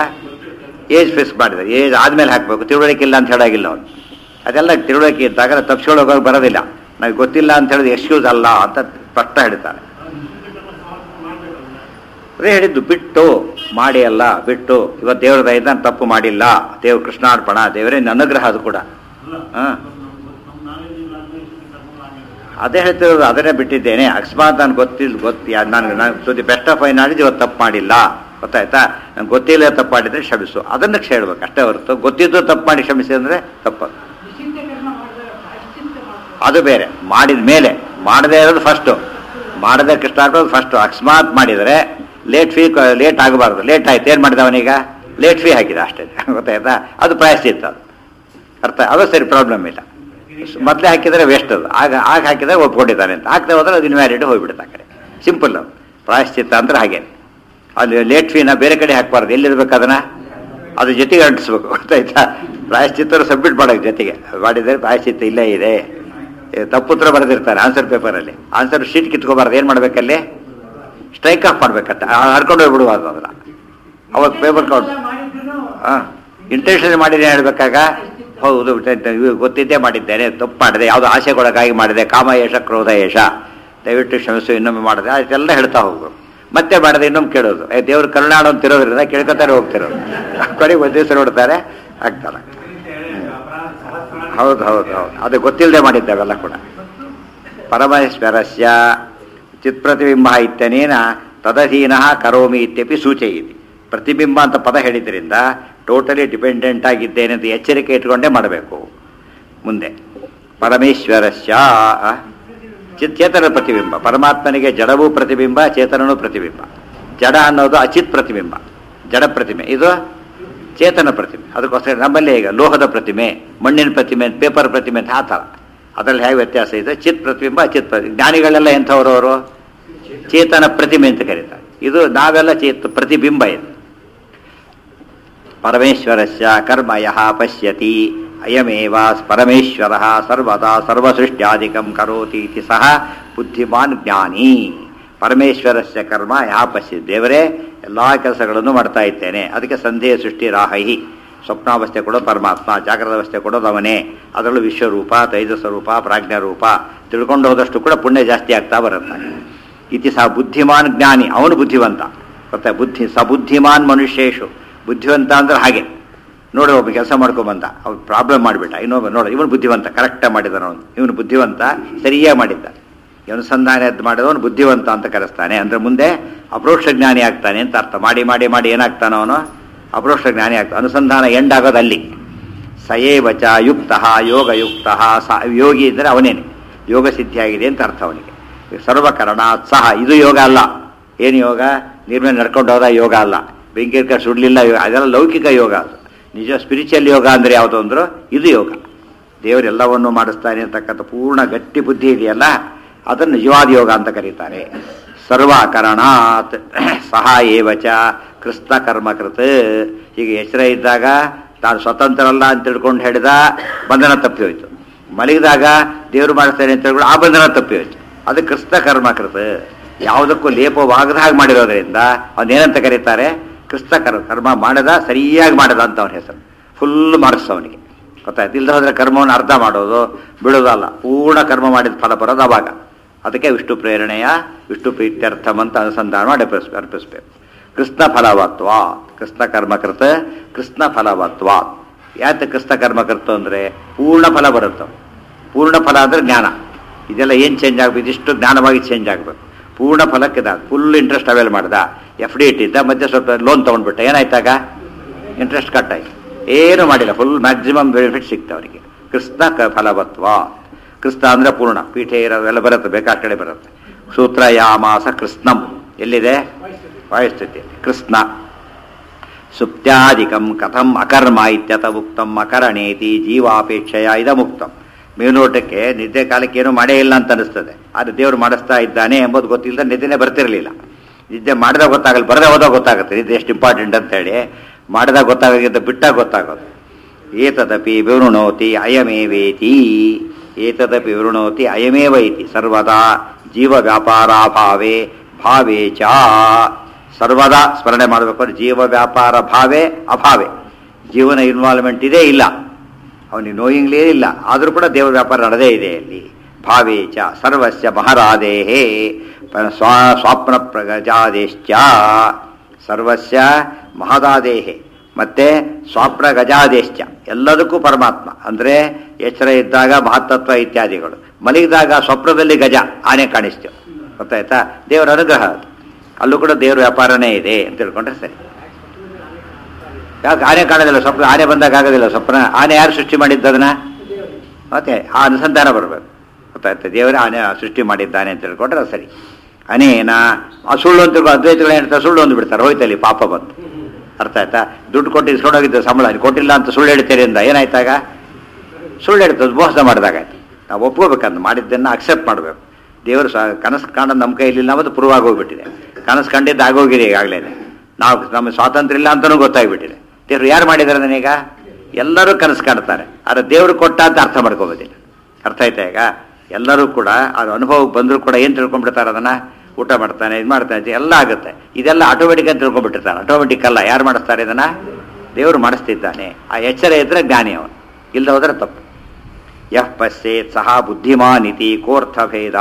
ಏಜ್ ಫಿಕ್ಸ್ ಮಾಡಿದ್ದಾರೆ ಏಜ್ ಆದ್ಮೇಲೆ ಹಾಕಬೇಕು ತಿಳುವಳಿಕೆ ಇಲ್ಲ ಅಂತ ಹೇಳಾಗಿಲ್ಲ ಅವನು ಅದೆಲ್ಲ ತಿಳುವಳಿಕೆ ಇದ್ದಾಗ ತಪ್ಪಿಸ್ಕೊಳ್ಳೋಕೆ ಬರೋದಿಲ್ಲ ನಮಗೆ ಗೊತ್ತಿಲ್ಲ ಅಂತ ಹೇಳಿದ್ರೆ ಎಕ್ಸ್ಕ್ಯೂಸ್ ಅಲ್ಲ ಅಂತ ಸ್ಪಷ್ಟ ಹೇಳ್ತಾರೆ ಅದೇ ಹೇಳಿದ್ದು ಬಿಟ್ಟು ಮಾಡಿ ಅಲ್ಲ ಬಿಟ್ಟು ಇವತ್ತು ದೇವರ ದಯದ ನಾನು ತಪ್ಪು ಮಾಡಿಲ್ಲ ದೇವ್ ಕೃಷ್ಣಾರ್ಪಣ ದೇವರೇ ನನ್ನ ಅನುಗ್ರಹ ಅದು ಕೂಡ ಹಾ ಅದೇ ಹೇಳ್ತಿರೋದು ಅದನ್ನೇ ಬಿಟ್ಟಿದ್ದೇನೆ ಅಕಸ್ಮಾತ್ ನಾನು ಗೊತ್ತಿಲ್ಲ ಗೊತ್ತಿ ನಾನು ನಾನು to the best of I knowledge ಇವತ್ತು ತಪ್ಪು ಮಾಡಿಲ್ಲ ಗೊತ್ತಾಯ್ತಾ ನಂಗೆ ಗೊತ್ತಿಲ್ಲ ತಪ್ಪು ಮಾಡಿದ್ರೆ ಕ್ಷಮಿಸು ಅದನ್ನು ಹೇಳ್ಬೇಕು ಅಷ್ಟೇ ಹೊರತು ಗೊತ್ತಿದ್ದು ತಪ್ಪು ಮಾಡಿ ಕ್ಷಮಿಸಿ ಅಂದರೆ ತಪ್ಪು ನಿಷಿದ್ಧ ಕರ್ಮ ಮಾಡಿದಾಗ ಪ್ರಾಯಶ್ಚಿತ್ತ ಮಾಡ್ತಾರೆ. ಅದು ಬೇರೆ ಮಾಡಿದ ಮೇಲೆ ಮಾಡದೇ ಇರೋದು ಫಸ್ಟು ಮಾಡದೆ ಕೃಷ್ಣ ಹಾಕೋದು ಫಸ್ಟು ಅಕಸ್ಮಾತ್ ಮಾಡಿದರೆ ಲೇಟ್ ಫೀ ಲೇಟ್ ಆಗಬಾರ್ದು ಲೇಟ್ ಆಯ್ತು ಏನು ಮಾಡಿದ ಅವನೀಗ ಲೇಟ್ ಫೀ ಹಾಕಿದ ಅಷ್ಟೇ ಗೊತ್ತಾಯ್ತಾ ಅದು ಪ್ರಾಯಶ್ಚಿತ್ತ ಅದು ಅರ್ಥ ಅದು ಸರಿ ಪ್ರಾಬ್ಲಮ್ ಇಲ್ಲ ಮೊದಲೇ ಹಾಕಿದರೆ ವೇಸ್ಟ್ ಅದು ಆಗ ಆಗ ಹಾಕಿದರೆ ಒಪ್ಕೊಂಡಿದ್ದಾನೆ ಅಂತ ಹಾಕ್ದೆ ಹೋದ್ರೆ ಅದು ಇನ್ವ್ಯಾಲಿಡ್ ಹೋಗ್ಬಿಡುತ್ತೆ ಆ ಕಡೆ ಸಿಂಪಲ್ ಪ್ರಾಯಶ್ಚಿತ್ತ ಅಂದ್ರೆ ಹಾಗೆ ಅಲ್ಲಿ ಲೇಟ್ ಫೀನ ಬೇರೆ ಕಡೆ ಹಾಕ್ಬಾರ್ದು ಎಲ್ಲಿರ್ಬೇಕು ಅದನ್ನ ಅದು ಜೊತೆಗೆ ಅಂಟಿಸ್ಬೇಕು ಗೊತ್ತಾಯ್ತಾ ಪ್ರಾಯಶ್ಚಿತ್ತರು ಸಬ್ಮಿಟ್ ಮಾಡೋಕೆ ಜೊತೆಗೆ ಮಾಡಿದರೆ ಪ್ರಾಯಶ್ಚಿತ್ತ ಇಲ್ಲೇ ಇದೆ ಏ, ತಪ್ಪುತ್ರ ಬರೆದಿರ್ತಾರೆ ಆನ್ಸರ್ ಪೇಪರಲ್ಲಿ ಆನ್ಸರ್ ಶೀಟ್ ಕಿತ್ಕೋಬಾರ್ದು ಏನು ಮಾಡ್ಬೇಕಲ್ಲಿ ಸ್ಟ್ರೈಕ್ ಆಫ್ ಮಾಡ್ಬೇಕಂತ ಹರ್ಕೊಂಡು ಹೋಗ್ಬಿಡುವುದು ಅದನ್ನ ಅವತ್ತು ಪೇಪರ್ ಕೌಂಟ್ ಮಾಡಿದ್ರು ಹಾಂ ಇಂಟೆನ್ಷನ್ ಮಾಡಿದ್ರೆ ಹೇಳ್ಬೇಕಾಗ ಹೌದು ಇವು ಗೊತ್ತಿದ್ದೇ ಮಾಡಿದ್ದೇನೆ ತಪ್ಪು ಮಾಡಿದೆ ಯಾವುದೋ ಆಸೆಗೊಳಗಾಗಿ ಮಾಡಿದೆ ಕಾಮ ಯಶ ಕ್ರೋಧ ಯಶ ದಯವಿಟ್ಟು ಕ್ಷಮಿಸು ಇನ್ನೊಮ್ಮೆ ಮಾಡಿದೆ ಅದೆಲ್ಲ ಹೇಳ್ತಾ ಹೋಗು ಮತ್ತೆ ಮಾಡಿದೆ ಇನ್ನೊಮ್ಮೆ ಕೇಳೋದು ಏ ದೇವ್ರ ಕರುಣಾಳು ಅಂತ ಇರೋದ್ರಿಂದ ಕೇಳ್ಕೊತಾರೆ ಹೋಗ್ತಿರೋದು ಕೊನೆಗೆ ಒಂದು ದಿವಸ ನೋಡ್ತಾರೆ ಆಗ್ತಾರೆ ಹೌದು ಹೌದು ಹೌದು ಅದು ಗೊತ್ತಿಲ್ಲದೆ ಮಾಡಿದ್ದೇವೆಲ್ಲ ಕೂಡ ಪರಮೇಶ್ವರಸ್ಯ ಚಿತ್ಪ್ರತಿಬಿಂಬ ಇತ್ಯನೇನ ತದಧೀನ ಕರೋಮಿ ಇತ್ಯಪಿ ಸೂಚಯಿತಿ ಪ್ರತಿಬಿಂಬ ಅಂತ ಪದ ಹೇಳಿದ್ರಿಂದ ಟೋಟಲಿ ಡಿಪೆಂಡೆಂಟ್ ಆಗಿದ್ದೇನೆ ಅಂತ ಎಚ್ಚರಿಕೆ ಇಟ್ಕೊಂಡೇ ಮಾಡಬೇಕು ಮುಂದೆ ಪರಮೇಶ್ವರಸ್ಯ ಚಿತ್ ಚೇತನ ಪ್ರತಿಬಿಂಬ ಪರಮಾತ್ಮನಿಗೆ ಜಡವೂ ಪ್ರತಿಬಿಂಬ ಚೇತನನೂ ಪ್ರತಿಬಿಂಬ ಜಡ ಅನ್ನೋದು ಅಚಿತ್ ಪ್ರತಿಬಿಂಬ ಜಡ ಪ್ರತಿಮೆ ಇದು ಚೇತನ ಪ್ರತಿಮೆ ಅದಕ್ಕೋಸ್ಕರ ನಮ್ಮಲ್ಲಿ ಈಗ ಲೋಹದ ಪ್ರತಿಮೆ ಮಣ್ಣಿನ ಪ್ರತಿಮೆ ಪೇಪರ್ ಪ್ರತಿಮೆ ಅಂತ ಆ ಥರ ಅದರಲ್ಲಿ ಹೇಗೆ ವ್ಯತ್ಯಾಸ ಇದೆ ಚಿತ್ ಪ್ರತಿಬಿಂಬ ಅಚಿತ್ ಪ್ರತಿಬಿಂಬ ಜ್ಞಾನಿಗಳೆಲ್ಲ ಎಂಥವ್ರು ಅವರು ಚೇತನ ಪ್ರತಿಮೆ ಅಂತ ಕರೀತಾರೆ ಇದು ನಾವೆಲ್ಲ ಚೇತ ಪ್ರತಿಬಿಂಬ ಇದು ಪರಮೇಶ್ವರಸ್ಯ ಕರ್ಮ ಯಹ ಪಶ್ಯತಿ ಅಯಮೇವ ಪರಮೇಶ್ವರ ಸರ್ವದಾ ಸರ್ವಸೃಷ್ಟ್ಯಾದಿಕಂ ಕರೋತಿ ಇತಿ ಸಹ ಬುದ್ಧಿಮಾನ್ ಜ್ಞಾನಿ ಪರಮೇಶ್ವರಸ್ಯ ಕರ್ಮ ಯಹ ಪಶ್ಯ ದೇವರೇ ಎಲ್ಲ ಕೆಲಸಗಳನ್ನು ಮಾಡ್ತಾ ಇದ್ದೇನೆ ಅದಕ್ಕೆ ಸಂಧೇಯ ಸೃಷ್ಟಿ ರಾಹಿ ಸ್ವಪ್ನಾವಸ್ಥೆ ಕೊಡೋದು ಪರಮಾತ್ಮ ಜಾಗ್ರದ ಅವಸ್ಥೆ ಕೊಡೋದು ಅವನೇ ಅದರಲ್ಲೂ ವಿಶ್ವರೂಪ ತೈಜಸ ರೂಪ ಪ್ರಾಜ್ಞಾರೂಪ ತಿಳ್ಕೊಂಡು ಹೋದಷ್ಟು ಕೂಡ ಪುಣ್ಯ ಜಾಸ್ತಿ ಆಗ್ತಾ ಬರುತ್ತೆ ಇತಿ ಸಹ ಬುದ್ಧಿಮಾನ್ ಜ್ಞಾನಿ ಅವನು ಬುದ್ಧಿವಂತ ಗೊತ್ತಾ ಬುದ್ಧಿ ಸಬುದ್ಧಿಮಾನ್ ಮನುಷ್ಯೇಶು ಬುದ್ಧಿವಂತ ಅಂದ್ರೆ ಹಾಗೆ ನೋಡು ಒಬ್ಬ ಕೆಲಸ ಮಾಡ್ಕೊಂಬಂದ ಅವ್ನು ಪ್ರಾಬ್ಲಮ್ ಮಾಡಿಬಿಟ್ಟ ಇನ್ನೊಬ್ಬ ನೋಡು ಇವನು ಬುದ್ಧಿವಂತ ಕರೆಕ್ಟಾಗಿ ಮಾಡಿದಾನ ಅವನು ಇವನು ಬುದ್ಧಿವಂತ ಸರಿಯಾಗಿ ಮಾಡಿದ್ದ ಈ ಅನುಸಂಧಾನ ಎದ್ದು ಮಾಡಿದವನು ಬುದ್ಧಿವಂತ ಅಂತ ಕರೆಸ್ತಾನೆ ಅಂದ್ರೆ ಮುಂದೆ ಅಪರೋಕ್ಷ ಜ್ಞಾನಿ ಆಗ್ತಾನೆ ಅಂತ ಅರ್ಥ ಮಾಡಿ ಮಾಡಿ ಮಾಡಿ ಏನಾಗ್ತಾನೆ ಅವನು ಅಪರೋಕ್ಷ ಜ್ಞಾನಿ ಆಗ್ತಾನೆ ಅನುಸಂಧಾನ ಎಂಡ್ ಆಗೋದು ಅಲ್ಲಿ ಸಯೇವಚ ಯುಕ್ತ ಯೋಗಯುಕ್ತ ಸ ಯೋಗಿ ಇದ್ದರೆ ಅವನೇನೆ ಯೋಗ ಸಿದ್ಧಿಯಾಗಿದೆ ಅಂತ ಅರ್ಥ ಅವನಿಗೆ ಸರ್ವಕರಣಾತ್ ಸಹ ಇದು ಯೋಗ ಅಲ್ಲ ಏನು ಯೋಗ ನೀರ್ ಮೇಲೆ ನಡ್ಕೊಂಡು ಹೋದ ಯೋಗ ಅಲ್ಲ ಬೆಂಕಿರ್ಕ ಸುಡ್ಲಿಲ್ಲ ಯೋಗ ಅದೆಲ್ಲ ಲೌಕಿಕ ಯೋಗ ಅದು ನಿಜ ಸ್ಪಿರಿಚುವಲ್ ಯೋಗ ಅಂದ್ರೆ ಯಾವುದು ಅಂದ್ರು ಇದು ಯೋಗ ದೇವರೆಲ್ಲವನ್ನು ಮಾಡಿಸ್ತಾನೆ ಅಂತಕ್ಕಂಥ ಪೂರ್ಣ ಗಟ್ಟಿ ಬುದ್ಧಿ ಇದೆಯಲ್ಲ ಅದನ್ನು ನಿಜವಾದ ಯೋಗ ಅಂತ ಕರೀತಾರೆ ಸರ್ವಕರಣಾತ್ ಸಹ ಏವಚ ಕೃಷ್ಣ ಕರ್ಮಕೃತ್ ಹೀಗೆ ಎಚ್ಚರ ಇದ್ದಾಗ ತಾನು ಸ್ವತಂತ್ರ ಅಲ್ಲ ಅಂತ ತಿಳ್ಕೊಂಡು ಹೇಳಿದ ಬಂಧನ ತಪ್ಪಿ ಹೋಯ್ತು ಮಲಗಿದಾಗ ದೇವರು ಮಾಡಿಸ್ತಾನೆ ಅಂತ ಹೇಳ್ಕೊಂಡು ಆ ಬಂಧನ ತಪ್ಪಿ ಹೋಯ್ತು ಅದು ಕೃಷ್ಣ ಕರ್ಮಕೃತ್ ಯಾವುದಕ್ಕೂ ಲೇಪವಾಗದ ಹಾಗೆ ಮಾಡಿರೋದ್ರಿಂದ ಅವನೇನಂತ ಕರೀತಾರೆ ಕೃಷ್ಣ ಕರ್ಮ ಕರ್ಮ ಮಾಡದ ಸರಿಯಾಗಿ ಮಾಡದ ಅಂತ ಅವನ ಹೆಸರು ಫುಲ್ ಮಾರ್ಕ್ಸ್ ಅವನಿಗೆ ಗೊತ್ತಾಯ್ತು ಇಲ್ಲದ ಹೋದ್ರೆ ಕರ್ಮವನ್ನು ಅರ್ಧ ಮಾಡೋದು ಬಿಡೋದಲ್ಲ ಪೂರ್ಣ ಕರ್ಮ ಮಾಡಿದ ಫಲ ಬರೋದು ಅವಾಗ ಅದಕ್ಕೆ ವಿಷ್ಣು ಪ್ರೇರಣೆಯ ವಿಷ್ಣು ಪ್ರೀತ್ಯರ್ಥಂ ಅಂತ ಅನುಸಂಧಾನ ಮಾಡಿ ಅರ್ಪಿಸ್ ಅರ್ಪಿಸ್ಬೇಕು ಕೃಷ್ಣ ಫಲವತ್ವ ಕೃಷ್ಣ ಕರ್ಮಕೃತ ಕೃಷ್ಣ ಫಲವತ್ವ ಯಾಕೆ ಕೃಷ್ಣ ಕರ್ಮಕೃತ ಅಂದರೆ ಪೂರ್ಣ ಫಲ ಬರುತ್ತೆ ಪೂರ್ಣ ಫಲ ಅಂದರೆ ಜ್ಞಾನ ಇದೆಲ್ಲ ಏನು ಚೇಂಜ್ ಆಗಬೇಕು ಇದಿಷ್ಟು ಜ್ಞಾನವಾಗಿ ಚೇಂಜ್ ಆಗಬೇಕು ಪೂರ್ಣ ಫಲಕ್ಕೆ ಫುಲ್ ಇಂಟ್ರೆಸ್ಟ್ ಅವೇಲ್ ಮಾಡ್ದ ಎಫ್ ಡಿ ಇಟ್ಟಿದ್ದ ಮಧ್ಯೆ ಸ್ವಲ್ಪ ಲೋನ್ ತೊಗೊಂಡ್ಬಿಟ್ಟ ಏನಾಯ್ತಾಗ ಇಂಟ್ರೆಸ್ಟ್ ಕಟ್ ಆಯ್ತು ಏನು ಮಾಡಿಲ್ಲ ಫುಲ್ ಮ್ಯಾಕ್ಸಿಮಮ್ ಬೆನಿಫಿಟ್ ಸಿಕ್ತ ಅವನಿಗೆ ಕೃಷ್ಣ ಕ ಫಲವತ್ವ ಕೃಷ್ಣ ಅಂದರೆ ಪೂರ್ಣ ಪೀಠೆ ಇರೋದೆಲ್ಲ ಬರುತ್ತೆ ಬೇಕಾದ ಕಡೆ ಬರುತ್ತೆ ಸೂತ್ರಯಾಮಾಸ ಕೃಷ್ಣಂ ಎಲ್ಲಿದೆ ವಾಯುಸ್ಥಿತಿಯಲ್ಲಿ ಕೃಷ್ಣ ಸುಪ್ತ್ಯಾದಿಕಂ ಕಥಂ ಅಕರ್ಮ ಇತ್ಯತ ಮುಕ್ತಂ ಅಕರಣೇತಿ ಜೀವಾಪೇಕ್ಷೆಯ ಇದ ಮುಕ್ತಂ ಮೇಲ್ನೋಟಕ್ಕೆ ನಿದ್ದೆ ಕಾಲಕ್ಕೆ ಏನೂ ಮಾಡೇ ಇಲ್ಲ ಅಂತ ಅನಿಸ್ತದೆ ಆದರೆ ದೇವರು ಮಾಡಿಸ್ತಾ ಇದ್ದಾನೆ ಎಂಬುದು ಗೊತ್ತಿಲ್ಲದ ನಿದ್ದೆನೇ ಬರ್ತಿರಲಿಲ್ಲ ನಿದ್ದೆ ಮಾಡಿದಾಗ ಗೊತ್ತಾಗಲ್ಲ ಬರದೇ ಹೋದಾಗ ಗೊತ್ತಾಗುತ್ತೆ ನಿದ್ದೆ ಎಷ್ಟು ಇಂಪಾರ್ಟೆಂಟ್ ಅಂತ ಹೇಳಿ ಮಾಡಿದಾಗ ಗೊತ್ತಾಗೋಕ್ಕಿಂತ ಬಿಟ್ಟಾಗ ಗೊತ್ತಾಗೋದು ಏತದಪಿ ವಿವೃಣೋತಿ ಅಯಮೇವೇತಿ ಏತದಪಿ ವಿವೃಣೋತಿ ಅಯಮೇವ ಇತಿ ಸರ್ವದಾ ಜೀವ ವ್ಯಾಪಾರಾಭಾವೇ ಭಾವೇ ಚ ಸರ್ವದಾ ಸ್ಮರಣೆ ಮಾಡಬೇಕು ಅಂದ್ರೆ ಜೀವ ವ್ಯಾಪಾರ ಭಾವೇ ಅಭಾವೇ ಜೀವನ ಇನ್ವಾಲ್ವ್ಮೆಂಟ್ ಇದೆ ಇಲ್ಲ ಅವನಿಗೆ ನೋಯಿಂಗ್ಲೇ ಇಲ್ಲ ಆದರೂ ಕೂಡ ದೇವರ ವ್ಯಾಪಾರ ನಡೆದೇ ಇದೆ ಅಲ್ಲಿ ಭಾವೇ ಚ ಸರ್ವಸ್ಯ ಮಹಾರಾದೇಹೇ ಸ್ವಾ ಸ್ವಾಪ್ನ ಪ್ರಗಜಾದೇಶ್ಚ ಸರ್ವಸ್ಯ ಮಹದಾದೇಹೆ ಮತ್ತೆ ಸ್ವಾಪ್ನ ಗಜಾದೇಶ್ಚ ಎಲ್ಲದಕ್ಕೂ ಪರಮಾತ್ಮ ಅಂದರೆ ಎಚ್ಚರ ಇದ್ದಾಗ ಮಹತ್ತತ್ವ ಇತ್ಯಾದಿಗಳು ಮಲಗಿದಾಗ ಸ್ವಪ್ನದಲ್ಲಿ ಗಜ ಆನೆ ಕಾಣಿಸ್ತೇವೆ ಗೊತ್ತಾಯ್ತಾ ದೇವರ ಅನುಗ್ರಹ ಅದು ಅಲ್ಲೂ ಕೂಡ ದೇವರ ವ್ಯಾಪಾರನೇ ಇದೆ ಅಂತ ತಿಳ್ಕೊಂಡ್ರೆ ಸರಿ ಯಾಕೆ ಆನೆ ಕಾಣೋದಿಲ್ಲ ಸ್ವಪ್ನ ಆನೆ ಬಂದಾಗ ಆಗೋದಿಲ್ಲ ಸ್ವಪ್ನ ಆನೆ ಯಾರು ಸೃಷ್ಟಿ ಮಾಡಿದ್ದದನ್ನ ಮತ್ತೆ ಆ ಅನುಸಂಧಾನ ಬರಬೇಕು ಗೊತ್ತಾಯ್ತು ದೇವರೇ ಆನೆ ಸೃಷ್ಟಿ ಮಾಡಿದ್ದಾನೆ ಅಂತ ತಿಳ್ಕೊಂಡ್ರೆ ಅದು ಸರಿ ಅನೇನ ಆ ಸುಳ್ಳು ಅಂತ ತಿಳ್ಕೊ ಅದ್ವೈತಗಳು ಹೇಳ್ತಾರೆ ಸುಳ್ಳು ಒಂದು ಬಿಡ್ತಾರೆ ಹೋಯ್ತಲ್ಲಿ ಪಾಪ ಬಂತು ಅರ್ಥ ಆಯ್ತಾ ದುಡ್ಡು ಕೊಟ್ಟು ಇಸ್ಕೊಂಡೋಗಿದ್ದ ಸಂಬಳ ನೀನು ಕೊಟ್ಟಿಲ್ಲ ಅಂತ ಸುಳ್ಳು ಹೇಳ್ತೀರಿ ಅಂದ ಏನಾಯ್ತಾಗ ಸುಳ್ಳು ಹೇಳ್ತದೆ ಮೋಸ ಮಾಡಿದಾಗಾಯ್ತು ನಾವು ಒಪ್ಕೋಬೇಕಂತ ಮಾಡಿದ್ದನ್ನು ಅಕ್ಸೆಪ್ಟ್ ಮಾಡಬೇಕು ದೇವರು ಸ ಕನಸು ಕಾಣೋದು ನಮ್ಮ ಕೈಲಿಲ್ಲ ಅನ್ನೋದು ಪ್ರೂವ್ ಆಗೋಗ್ಬಿಟ್ಟಿದೆ ಕನಸು ಕಂಡಿದ್ದು ಆಗೋಗಿದೆ ಈಗಾಗಲೇ ನಾವು ನಮ್ಮ ಸ್ವಾತಂತ್ರ್ಯ ಇಲ್ಲ ಅಂತಲೂ ಗೊತ್ತಾಗ್ಬಿಟ್ಟಿದೆ ದೇವರು ಯಾರು ಮಾಡಿದ್ದಾರೆ ನನಗೀಗ ಎಲ್ಲರೂ ಕನಸು ಕಾಣ್ತಾರೆ ಆದರೆ ದೇವರು ಕೊಟ್ಟ ಅಂತ ಅರ್ಥ ಮಾಡ್ಕೋಬೋದಿಲ್ಲ ಅರ್ಥ ಆಯ್ತಾ ಈಗ ಎಲ್ಲರೂ ಕೂಡ ಅದು ಅನುಭವಕ್ಕೆ ಬಂದರೂ ಕೂಡ ಏನು ತಿಳ್ಕೊಂಡ್ಬಿಡ್ತಾರೆ ಅದನ್ನ ಊಟ ಮಾಡ್ತಾನೆ ಇದು ಮಾಡ್ತಾನೆ ಇದು ಎಲ್ಲ ಆಗುತ್ತೆ ಇದೆಲ್ಲ ಆಟೋಮೆಟಿಕ್ ಅಂತ ತಿಳ್ಕೊಂಡ್ಬಿಟ್ಟಿರ್ತಾರೆ ಆಟೋಮೆಟಿಕ್ ಅಲ್ಲ ಯಾರು ಮಾಡಿಸ್ತಾರೆ ಇದನ್ನ ದೇವರು ಮಾಡಿಸ್ತಿದ್ದಾನೆ ಆ ಎಚ್ಚರ ಇದ್ರೆ ಜ್ಞಾನಿ ಅವನು ಇಲ್ಲದ ಹೋದ್ರೆ ತಪ್ಪು ಯಃ ಪಶ್ಯೇತ್ ಸಹ ಬುದ್ಧಿಮಾನಿತಿ ಕೋರ್ಥಭೇದ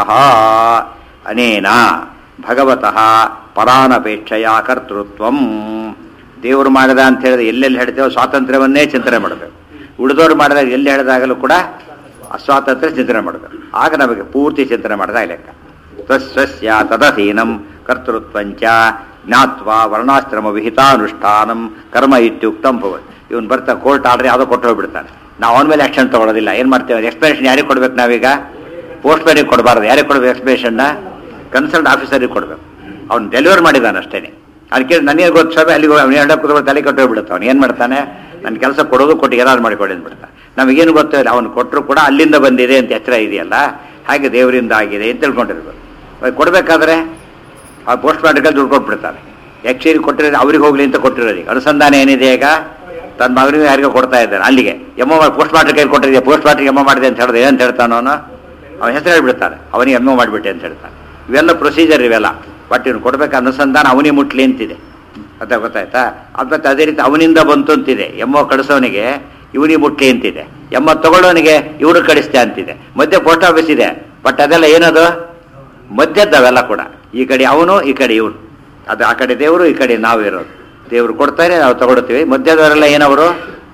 ಅನೇನ ಭಗವತಃ ಪರಾನಪೇಕ್ಷೆಯ ಕರ್ತೃತ್ವಂ ದೇವರು ಮಾಡಿದ ಅಂತ ಹೇಳಿದ್ರೆ ಎಲ್ಲೆಲ್ಲಿ ಹೇಳ್ತೇವೋ ಸ್ವಾತಂತ್ರ್ಯವನ್ನೇ ಚಿಂತನೆ ಮಾಡಬೇಕು ಉಳಿದವರು ಮಾಡಿದಾಗ ಎಲ್ಲಿ ಹೇಳಿದಾಗಲೂ ಕೂಡ ಅಸ್ವಾತಂತ್ರ್ಯ ಚಿಂತನೆ ಮಾಡಬೇಕು ಆಗ ನಮಗೆ ಪೂರ್ತಿ ಚಿಂತನೆ ಮಾಡಿದ ಲೆಕ್ಕ ತಸ್ಯ ತದಧೀನಂ ಕರ್ತೃತ್ವಂಚ ಜ್ಞಾತ್ವ ವರ್ಣಾಶ್ರಮ ವಿಹಿತಾನುಷ್ಠಾನಂ ಕರ್ಮ ಇತ್ಯುಕ್ತಂ ಭವತ್ ಇವನು ಬರ್ತಾ ಕೋರ್ಟ್ ಆರ್ಡ್ರ್ ಯಾವುದೋ ಕೊಟ್ಟು ಹೋಗ್ಬಿಡ್ತಾನೆ ನಾವು ಅವನ ಮೇಲೆ ಆಕ್ಷನ್ ತಗೊಳ್ಳೋದಿಲ್ಲ ಏನು ಮಾಡ್ತೇವೆ ಎಕ್ಸ್ಪ್ಲನೇಷನ್ ಯಾರಿಗೆ ಕೊಡ್ಬೇಕು ನಾವೀಗ ಪೋಸ್ಟ್ ಮ್ಯಾನಿಗೆ ಕೊಡಬಾರ್ದು ಯಾರಿಗೆ ಕೊಡ್ಬೇಕು ಎಕ್ಸ್ಪ್ಲನೇಷನ್ನ ಕನ್ಸಲ್ಟ್ ಆಫೀಸರಿಗೆ ಕೊಡಬೇಕು ಅವ್ನು ಡೆಲಿವರ್ ಮಾಡಿದಾನೆ ಅಷ್ಟೇನೆ ಅದಕ್ಕೆ ನನಗೆ ಗೊತ್ತು ಸ್ವಾಮಿ ಅಲ್ಲಿಗೆ ಅವ್ನು ಎರಡು ಕೂತ್ಕೊಂಡು ತಲೆ ಕಟ್ಟು ಹೋಗ್ಬಿಡುತ್ತೆ ಅವ್ನು ಏನು ಮಾಡ್ತಾನೆ ನನ್ನ ಕೆಲಸ ಕೊಡೋದು ಕೊಟ್ಟು ಏನಾದ್ರು ಮಾಡಿಕೊಡಿ ಅಂದ್ಬಿಡ್ತಾನೆ ನಮಗೇನು ಗೊತ್ತಿಲ್ಲ ಅವನು ಕೊಟ್ಟರು ಕೂಡ ಅಲ್ಲಿಂದ ಬಂದಿದೆ ಅಂತ ಎಚ್ಚರ ಇದೆಯಲ್ಲ ಹಾಗೆ ದೇವರಿಂದ ಆಗಿದೆ ಅಂತ ತಿಳ್ಕೊಂಡಿರ್ಬೇಕು ಅದು ಕೊಡಬೇಕಾದ್ರೆ ಆ ಪೋಸ್ಟ್ ಮಾರ್ಟಕ್ಕೆ ದುಡ್ಡು ಕೊಟ್ಬಿಡ್ತಾರೆ ಆ್ಯಕ್ಚುಲಿ ಕೊಟ್ಟಿರೋದು ಅವ್ರಿಗೆ ಹೋಗ್ಲಿ ಅಂತ ಕೊಟ್ಟಿರೋದು ಈಗ ಅನುಸಂಧಾನ ಏನಿದೆ ಈಗ ತನ್ನ ಮಗನಿಗೆ ಯಾರಿಗೋ ಕೊಡ್ತಾ ಇದ್ದಾನೆ ಅಲ್ಲಿಗೆ ಎಮ್ಮ ಪೋಸ್ಟ್ ಮಾರ್ಟರ್ ಕೈ ಕೊಟ್ಟಿದೆ ಪೋಸ್ಟ್ ಮಾರ್ಟರ್ ಎಮ್ಮ ಮಾಡಿದೆ ಅಂತ ಹೇಳಿದ್ರೆ ಏನಂತ ಹೇಳ್ತಾನೋ ಅವನು ಅವನ ಹೆಸರು ಹೇಳ್ಬಿಡ್ತಾನೆ ಅವನಿಗೆ ಎಮ್ಮ ಮಾಡಿಬಿಟ್ಟೆ ಅಂತ ಹೇಳ್ತಾನೆ ಇವೆಲ್ಲ ಪ್ರೊಸೀಜರ್ ಇವೆಲ್ಲ ಬಟ್ ಇವ್ನು ಕೊಡ್ಬೇಕು ಅನುಸಂಧಾನ ಅವನಿಗೆ ಮುಟ್ಲಿ ಅಂತಿದೆ ಅದ ಗೊತ್ತಾಯ್ತಾ ಅದು ಮತ್ತೆ ಅದೇ ರೀತಿ ಅವನಿಂದ ಬಂತು ಅಂತಿದೆ ಎಮ್ಮೋ ಕಳಿಸೋನಿಗೆ ಇವನಿಗೆ ಮುಟ್ಲಿ ಅಂತಿದೆ ಎಮ್ಮ ತಗೊಳ್ಳೋನಿಗೆ ಇವನು ಕಳಿಸ್ತೆ ಅಂತಿದೆ ಮಧ್ಯೆ ಪೋಸ್ಟ್ ಆಫೀಸ್ ಇದೆ ಬಟ್ ಅದೆಲ್ಲ ಏನದು ಮಧ್ಯದ್ದವೆಲ್ಲ ಕೂಡ ಈ ಕಡೆ ಅವನು ಈ ಕಡೆ ಇವನು ಅದು ಆ ಕಡೆ ದೇವರು ಈ ಕಡೆ ನಾವು ಇರೋದು ದೇವರು ಕೊಡ್ತಾರೆ ನಾವು ತಗೊಳ್ತೀವಿ ಮಧ್ಯದವರೆಲ್ಲ ಏನವರು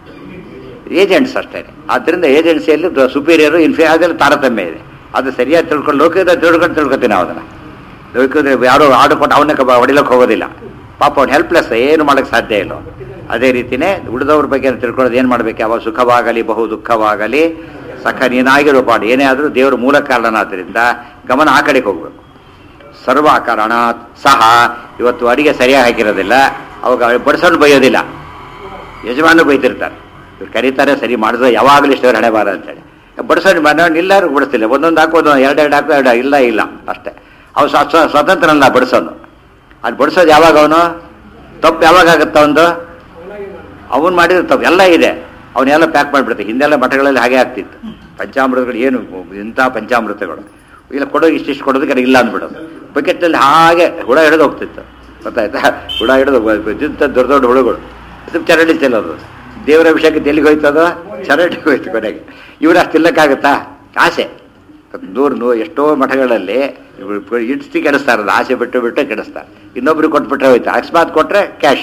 ಏಜೆಂಟ್ಸ್ ಅಷ್ಟೇ ಆದ್ದರಿಂದ ಏಜೆನ್ಸಿಯಲ್ಲಿ ಸುಪೀರಿಯರು ಇನ್ಫಿ ಅದೆಲ್ಲ ತಾರತಮ್ಯ ಇದೆ ಅದು ಸರಿಯಾಗಿ ತಿಳ್ಕೊಂಡು ಲೋಕದ ತಿಳ್ಕೊಂಡು ತಿಳ್ಕೊತೀವಿ ನಾವು ಅದನ್ನು ಲೋಕದ ಯಾರು ಆರ್ಡರ್ ಕೊಟ್ಟು ಅವನ್ನ ಹೊಡಿಲಕ್ಕೆ ಹೋಗೋದಿಲ್ಲ ಪಾಪ ಅವ್ನು ಹೆಲ್ಪ್ಲೆಸ್ ಏನು ಮಾಡೋಕ್ಕೆ ಸಾಧ್ಯ ಇಲ್ಲ ಅದೇ ರೀತಿನೇ ಉಳಿದವ್ರ ಬಗ್ಗೆ ತಿಳ್ಕೊಳ್ಳೋದು ಏನು ಮಾಡಬೇಕು ಯಾವ ಸುಖವಾಗಲಿ ಬಹು ದುಃಖವಾಗಲಿ ಸಖ ನೀನಾಗಿರೋ ಪಾಡು ಏನೇ ಆದರೂ ದೇವರು ಮೂಲ ಕಾರಣನಾದ್ದರಿಂದ ಗಮನ ಆ ಕಡೆಗೆ ಹೋಗಬೇಕು ಸರ್ವ ಕಾರಣ ಸಹ ಇವತ್ತು ಅಡಿಗೆ ಸರಿಯಾಗಿ ಹಾಕಿರೋದಿಲ್ಲ ಅವಾಗ ಬಡಿಸೋನು ಬೈಯೋದಿಲ್ಲ ಯಜಮಾನ ಬೈತಿರ್ತಾರೆ ಇವ್ರು ಕರೀತಾರೆ ಸರಿ ಮಾಡಿದ್ರೆ ಯಾವಾಗಲೂ ಇಷ್ಟೇ ಹಣೆ ಬಾರ ಅಂತೇಳಿ ಬಡಿಸೋನು ಮನೆಯವ್ನು ಎಲ್ಲರೂ ಬಡಿಸ್ತಿಲ್ಲ ಒಂದೊಂದು ಹಾಕೋದು ಎರಡು ಎರಡು ಹಾಕೋ ಎರಡು ಇಲ್ಲ ಇಲ್ಲ ಅಷ್ಟೇ ಅವು ಸ್ವ- ಸ್ವ- ಸ್ವತಂತ್ರನಲ್ಲ ಬಡಿಸೋನು ಅದು ಬಡಿಸೋದು ಯಾವಾಗ ಅವನು ತಪ್ಪು ಯಾವಾಗ ಆಗುತ್ತೆ ಅವನು ಅವನು ಮಾಡಿದ್ರೆ ತಪ್ಪು ಎಲ್ಲ ಇದೆ ಅವನ್ನೆಲ್ಲ ಪ್ಯಾಕ್ ಮಾಡಿಬಿಡುತ್ತೆ ಹಿಂದೆಲ್ಲ ಮಠಗಳಲ್ಲಿ ಹಾಗೆ ಆಗ್ತಿತ್ತು ಪಂಚಾಮೃತಗಳು ಏನು ಇಂಥ ಪಂಚಾಮೃತಗಳು ಇಲ್ಲ ಕೊಡೋದು ಇಷ್ಟಿಷ್ಟು ಕೊಡೋದಕ್ಕೆ ಇಲ್ಲ ಅಂದ್ಬಿಡೋದು ಬಕೆಟಲ್ಲಿ ಹಾಗೆ ಹುಳ ಹಿಡಿದು ಹೋಗ್ತಿತ್ತು ಗೊತ್ತಾಯ್ತಾ ಹುಳ ಹಿಡಿದು ಇಂಥ ದೊಡ್ಡ ದೊಡ್ಡ ಹುಳುಗಳು ಇದು ಚರಂಡಿ ಚೆಲ್ಲೋದು ದೇವರ ವಿಷಯಕ್ಕೆ ಎಲ್ಲಿಗೆ ಹೋಯ್ತದೋ ಚರಂಡಿಗೆ ಹೋಯ್ತು ಕೊನೆಗೆ ಇವ್ರು ಅಷ್ಟು ತಿಲ್ಲಕ್ಕಾಗತ್ತಾ ಆಸೆ ನೂರು ನೂ ಎಷ್ಟೋ ಮಠಗಳಲ್ಲಿ ಇಡ್ಸ್ತಿ ಕೆಡಿಸ್ತಾರೆ ಅದು ಆಸೆ ಬಿಟ್ಟು ಬಿಟ್ಟು ಕೆಡಿಸ್ತಾರೆ ಇನ್ನೊಬ್ರಿಗೆ ಕೊಟ್ಬಿಟ್ರೆ ಹೋಯ್ತು ಅಕಸ್ಮಾತ್ ಕೊಟ್ಟರೆ ಕ್ಯಾಶ್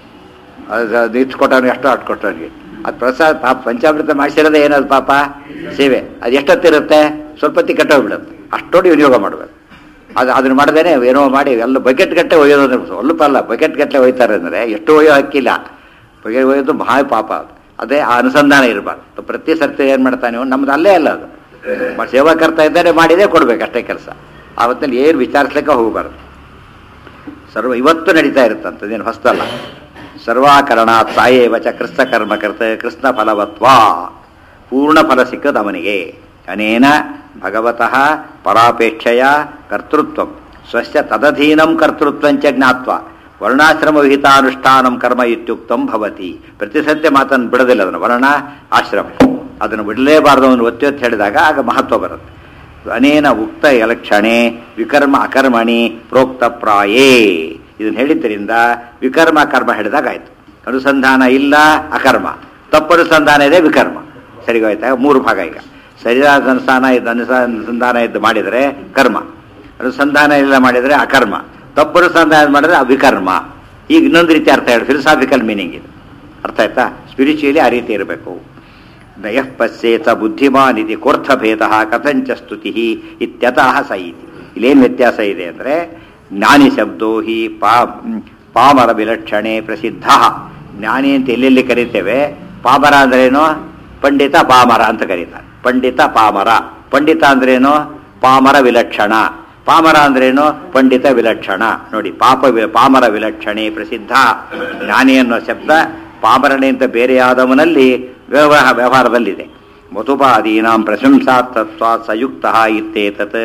ಅದು ಇಟ್ಟು ಕೊಟ್ಟವನು ಎಷ್ಟೋ ಅಷ್ಟು ಕೊಟ್ಟವನಿಗೆ ಅದು ಪ್ರಸಾದ ಪಾಪ ಪಂಚಾಮೃತ ಮಾಡಿಸಿರೋದೇ ಏನದು ಪಾಪ ಸೇವೆ ಅದು ಎಷ್ಟೊತ್ತಿರುತ್ತೆ ಸ್ವಲ್ಪ ಹೊತ್ತಿಗೆ ಕೆಟ್ಟೋಗ್ಬಿಡುತ್ತೆ ಅಷ್ಟೊಂದು ವಿನಿಯೋಗ ಮಾಡಬೇಕು ಅದು ಅದನ್ನ ಮಾಡ್ದೇನೆ ಏನೋ ಮಾಡಿ ಎಲ್ಲ ಬಕೆಟ್ ಗಟ್ಟೆ ಒಯ್ಯೋದು ಅಂದ್ರೆ ಸ್ವಲ್ಪ ಅಲ್ಲ ಬಕೆಟ್ ಗಟ್ಟಲೆ ಒಯ್ತಾರೆ ಅಂದರೆ ಎಷ್ಟು ಒಯ್ಯೋ ಹಕ್ಕಿಲ್ಲ ಬಗೆ ಒಯ್ಯೋದು ಮಹಾ ಪಾಪ ಅದು ಅದೇ ಆ ಅನುಸಂಧಾನ ಇರಬಾರ್ದು ಪ್ರತಿ ಸರ್ತಿ ಏನು ಮಾಡ್ತಾನೆ ಇವ್ನು? ನಮ್ದು ಅಲ್ಲೇ ಅಲ್ಲ ಅದು ಮ- ಸೇವಾ ಕರ್ತಾ ಇದ್ದಾರೆ ಮಾಡಿದೇ ಕೊಡ್ಬೇಕು ಅಷ್ಟೇ ಕೆಲಸ ಆವತ್ತಲ್ಲಿ ಏನು ವಿಚಾರಿಸ್ಲಿಕ್ಕೆ ಹೋಗಬಾರ್ದು ಸರ್ವ ಇವತ್ತು ನಡೀತಾ ಇರುತ್ತಂಥದ್ದೇನು ಹೊಸ್ತಲ್ಲ ಸರ್ವಾಕರಣ ಸಾಯೇವ ಚ ಕೃಷ್ಣ ಕರ್ಮ ಕರ್ತ ಕೃಷ್ಣ ಫಲವತ್ವ ಪೂರ್ಣ ಫಲ ಸಿಕ್ಕದು ಅವನಿಗೆ ಅನೇನ ಭಗವತಃ ಪರಾಪೇಕ್ಷೆಯ ಕರ್ತೃತ್ವ ಸ್ವಸ್ಯ ತದಧೀನಂ ಕರ್ತೃತ್ವಂಚ ಜ್ಞಾತ್ವ ವರ್ಣಾಶ್ರಮ ವಿಹಿತಾನುಷ್ಠಾನಂ ಕರ್ಮ ಇತ್ಯುಕ್ತಂ ಭವತಿ ಪ್ರತಿ ಸತ್ಯ ಮಾತನ್ನು ಬಿಡೋದಿಲ್ಲ ಅದನ್ನು ವರ್ಣ ಆಶ್ರಮ ಅದನ್ನು ಬಿಡಲೇಬಾರದು ಅವನು ಒತ್ತಿ ಒತ್ತಿ ಹೇಳಿದಾಗ ಆಗ ಮಹತ್ವ ಬರುತ್ತೆ ಅನೇನ ಉಕ್ತ ಎಲಕ್ಷಣೆ ವಿಕರ್ಮ ಅಕರ್ಮಣಿ ಪ್ರೋಕ್ತ ಪ್ರಾಯೇ ಇದನ್ನು ಹೇಳಿದ್ದರಿಂದ ವಿಕರ್ಮ ಕರ್ಮ ಹೇಳಿದಾಗ ಆಯ್ತು ಅನುಸಂಧಾನ ಇಲ್ಲ ಅಕರ್ಮ ತಪ್ಪು ಅನುಸಂಧಾನ ಇದೆ ವಿಕರ್ಮ ಸರಿ ಹೋಯ್ತಾ ಮೂರು ಭಾಗ ಈಗ ಸರಿಯಾದ ಅನುಸಾನ ಇದ್ದು ಅನುಸಂಧಾನ ಇದ್ದು ಮಾಡಿದರೆ ಕರ್ಮ ಅನುಸಂಧಾನ ಇಲ್ಲ ಮಾಡಿದರೆ ಅಕರ್ಮ ತಪ್ಪು ಅನುಸಂಧಾನ ಮಾಡಿದ್ರೆ ಅವಿಕರ್ಮ ಈಗ ಇನ್ನೊಂದು ರೀತಿ ಅರ್ಥ ಹೇಳಿ ಫಿಲಸಾಫಿಕಲ್ ಮೀನಿಂಗ್ ಇದು ಅರ್ಥ ಆಯ್ತಾ ಸ್ಪಿರಿಚುಯಲಿ ಆ ರೀತಿ ಇರಬೇಕು ನಯಃ ಪಶ್ಯೇತ ಬುದ್ಧಿಮಾನ್ ಇತಿ ಕೋರ್ಥಭೇದ ಕಥಂಚ ಸ್ತುತಿ ಇತ್ಯತಃ ಸ ಇತಿ ಇಲ್ಲೇನು ವ್ಯತ್ಯಾಸ ಇದೆ ಅಂದರೆ ಜ್ಞಾನಿ ಶಬ್ದೋ ಹಿ ಪಾ ಪಾಮರ ವಿಲಕ್ಷಣೆ ಪ್ರಸಿದ್ಧ ಜ್ಞಾನಿ ಅಂತ ಎಲ್ಲೆಲ್ಲಿ ಕರಿತೇವೆ ಪಾಮರ ಅಂದ್ರೇನು ಪಂಡಿತ ಪಾಮರ ಅಂತ ಕರೀತಾರೆ ಪಂಡಿತ ಪಾಮರ ಪಂಡಿತ ಅಂದ್ರೇನು ಪಾಮರ ವಿಲಕ್ಷಣ ಪಾಮರ ಅಂದ್ರೇನು ಪಂಡಿತ ವಿಲಕ್ಷಣ ನೋಡಿ ಪಾಪ ವಿ- ಪಾಮರ ವಿಲಕ್ಷಣೆ ಪ್ರಸಿದ್ಧ ಜ್ಞಾನಿ ಅನ್ನೋ ಶಬ್ದ ಪಾಮರನೆಂತ ಬೇರೆಯಾದವನಲ್ಲಿ ವ್ಯವಹಾರ ವ್ಯವಹಾರದಲ್ಲಿದೆ ಮಧುಪಾದೀನಾಂ ಪ್ರಶಂಸಾರ್ಥತ್ವ ಸಯುಕ್ತ ಇತ್ತೇತತ್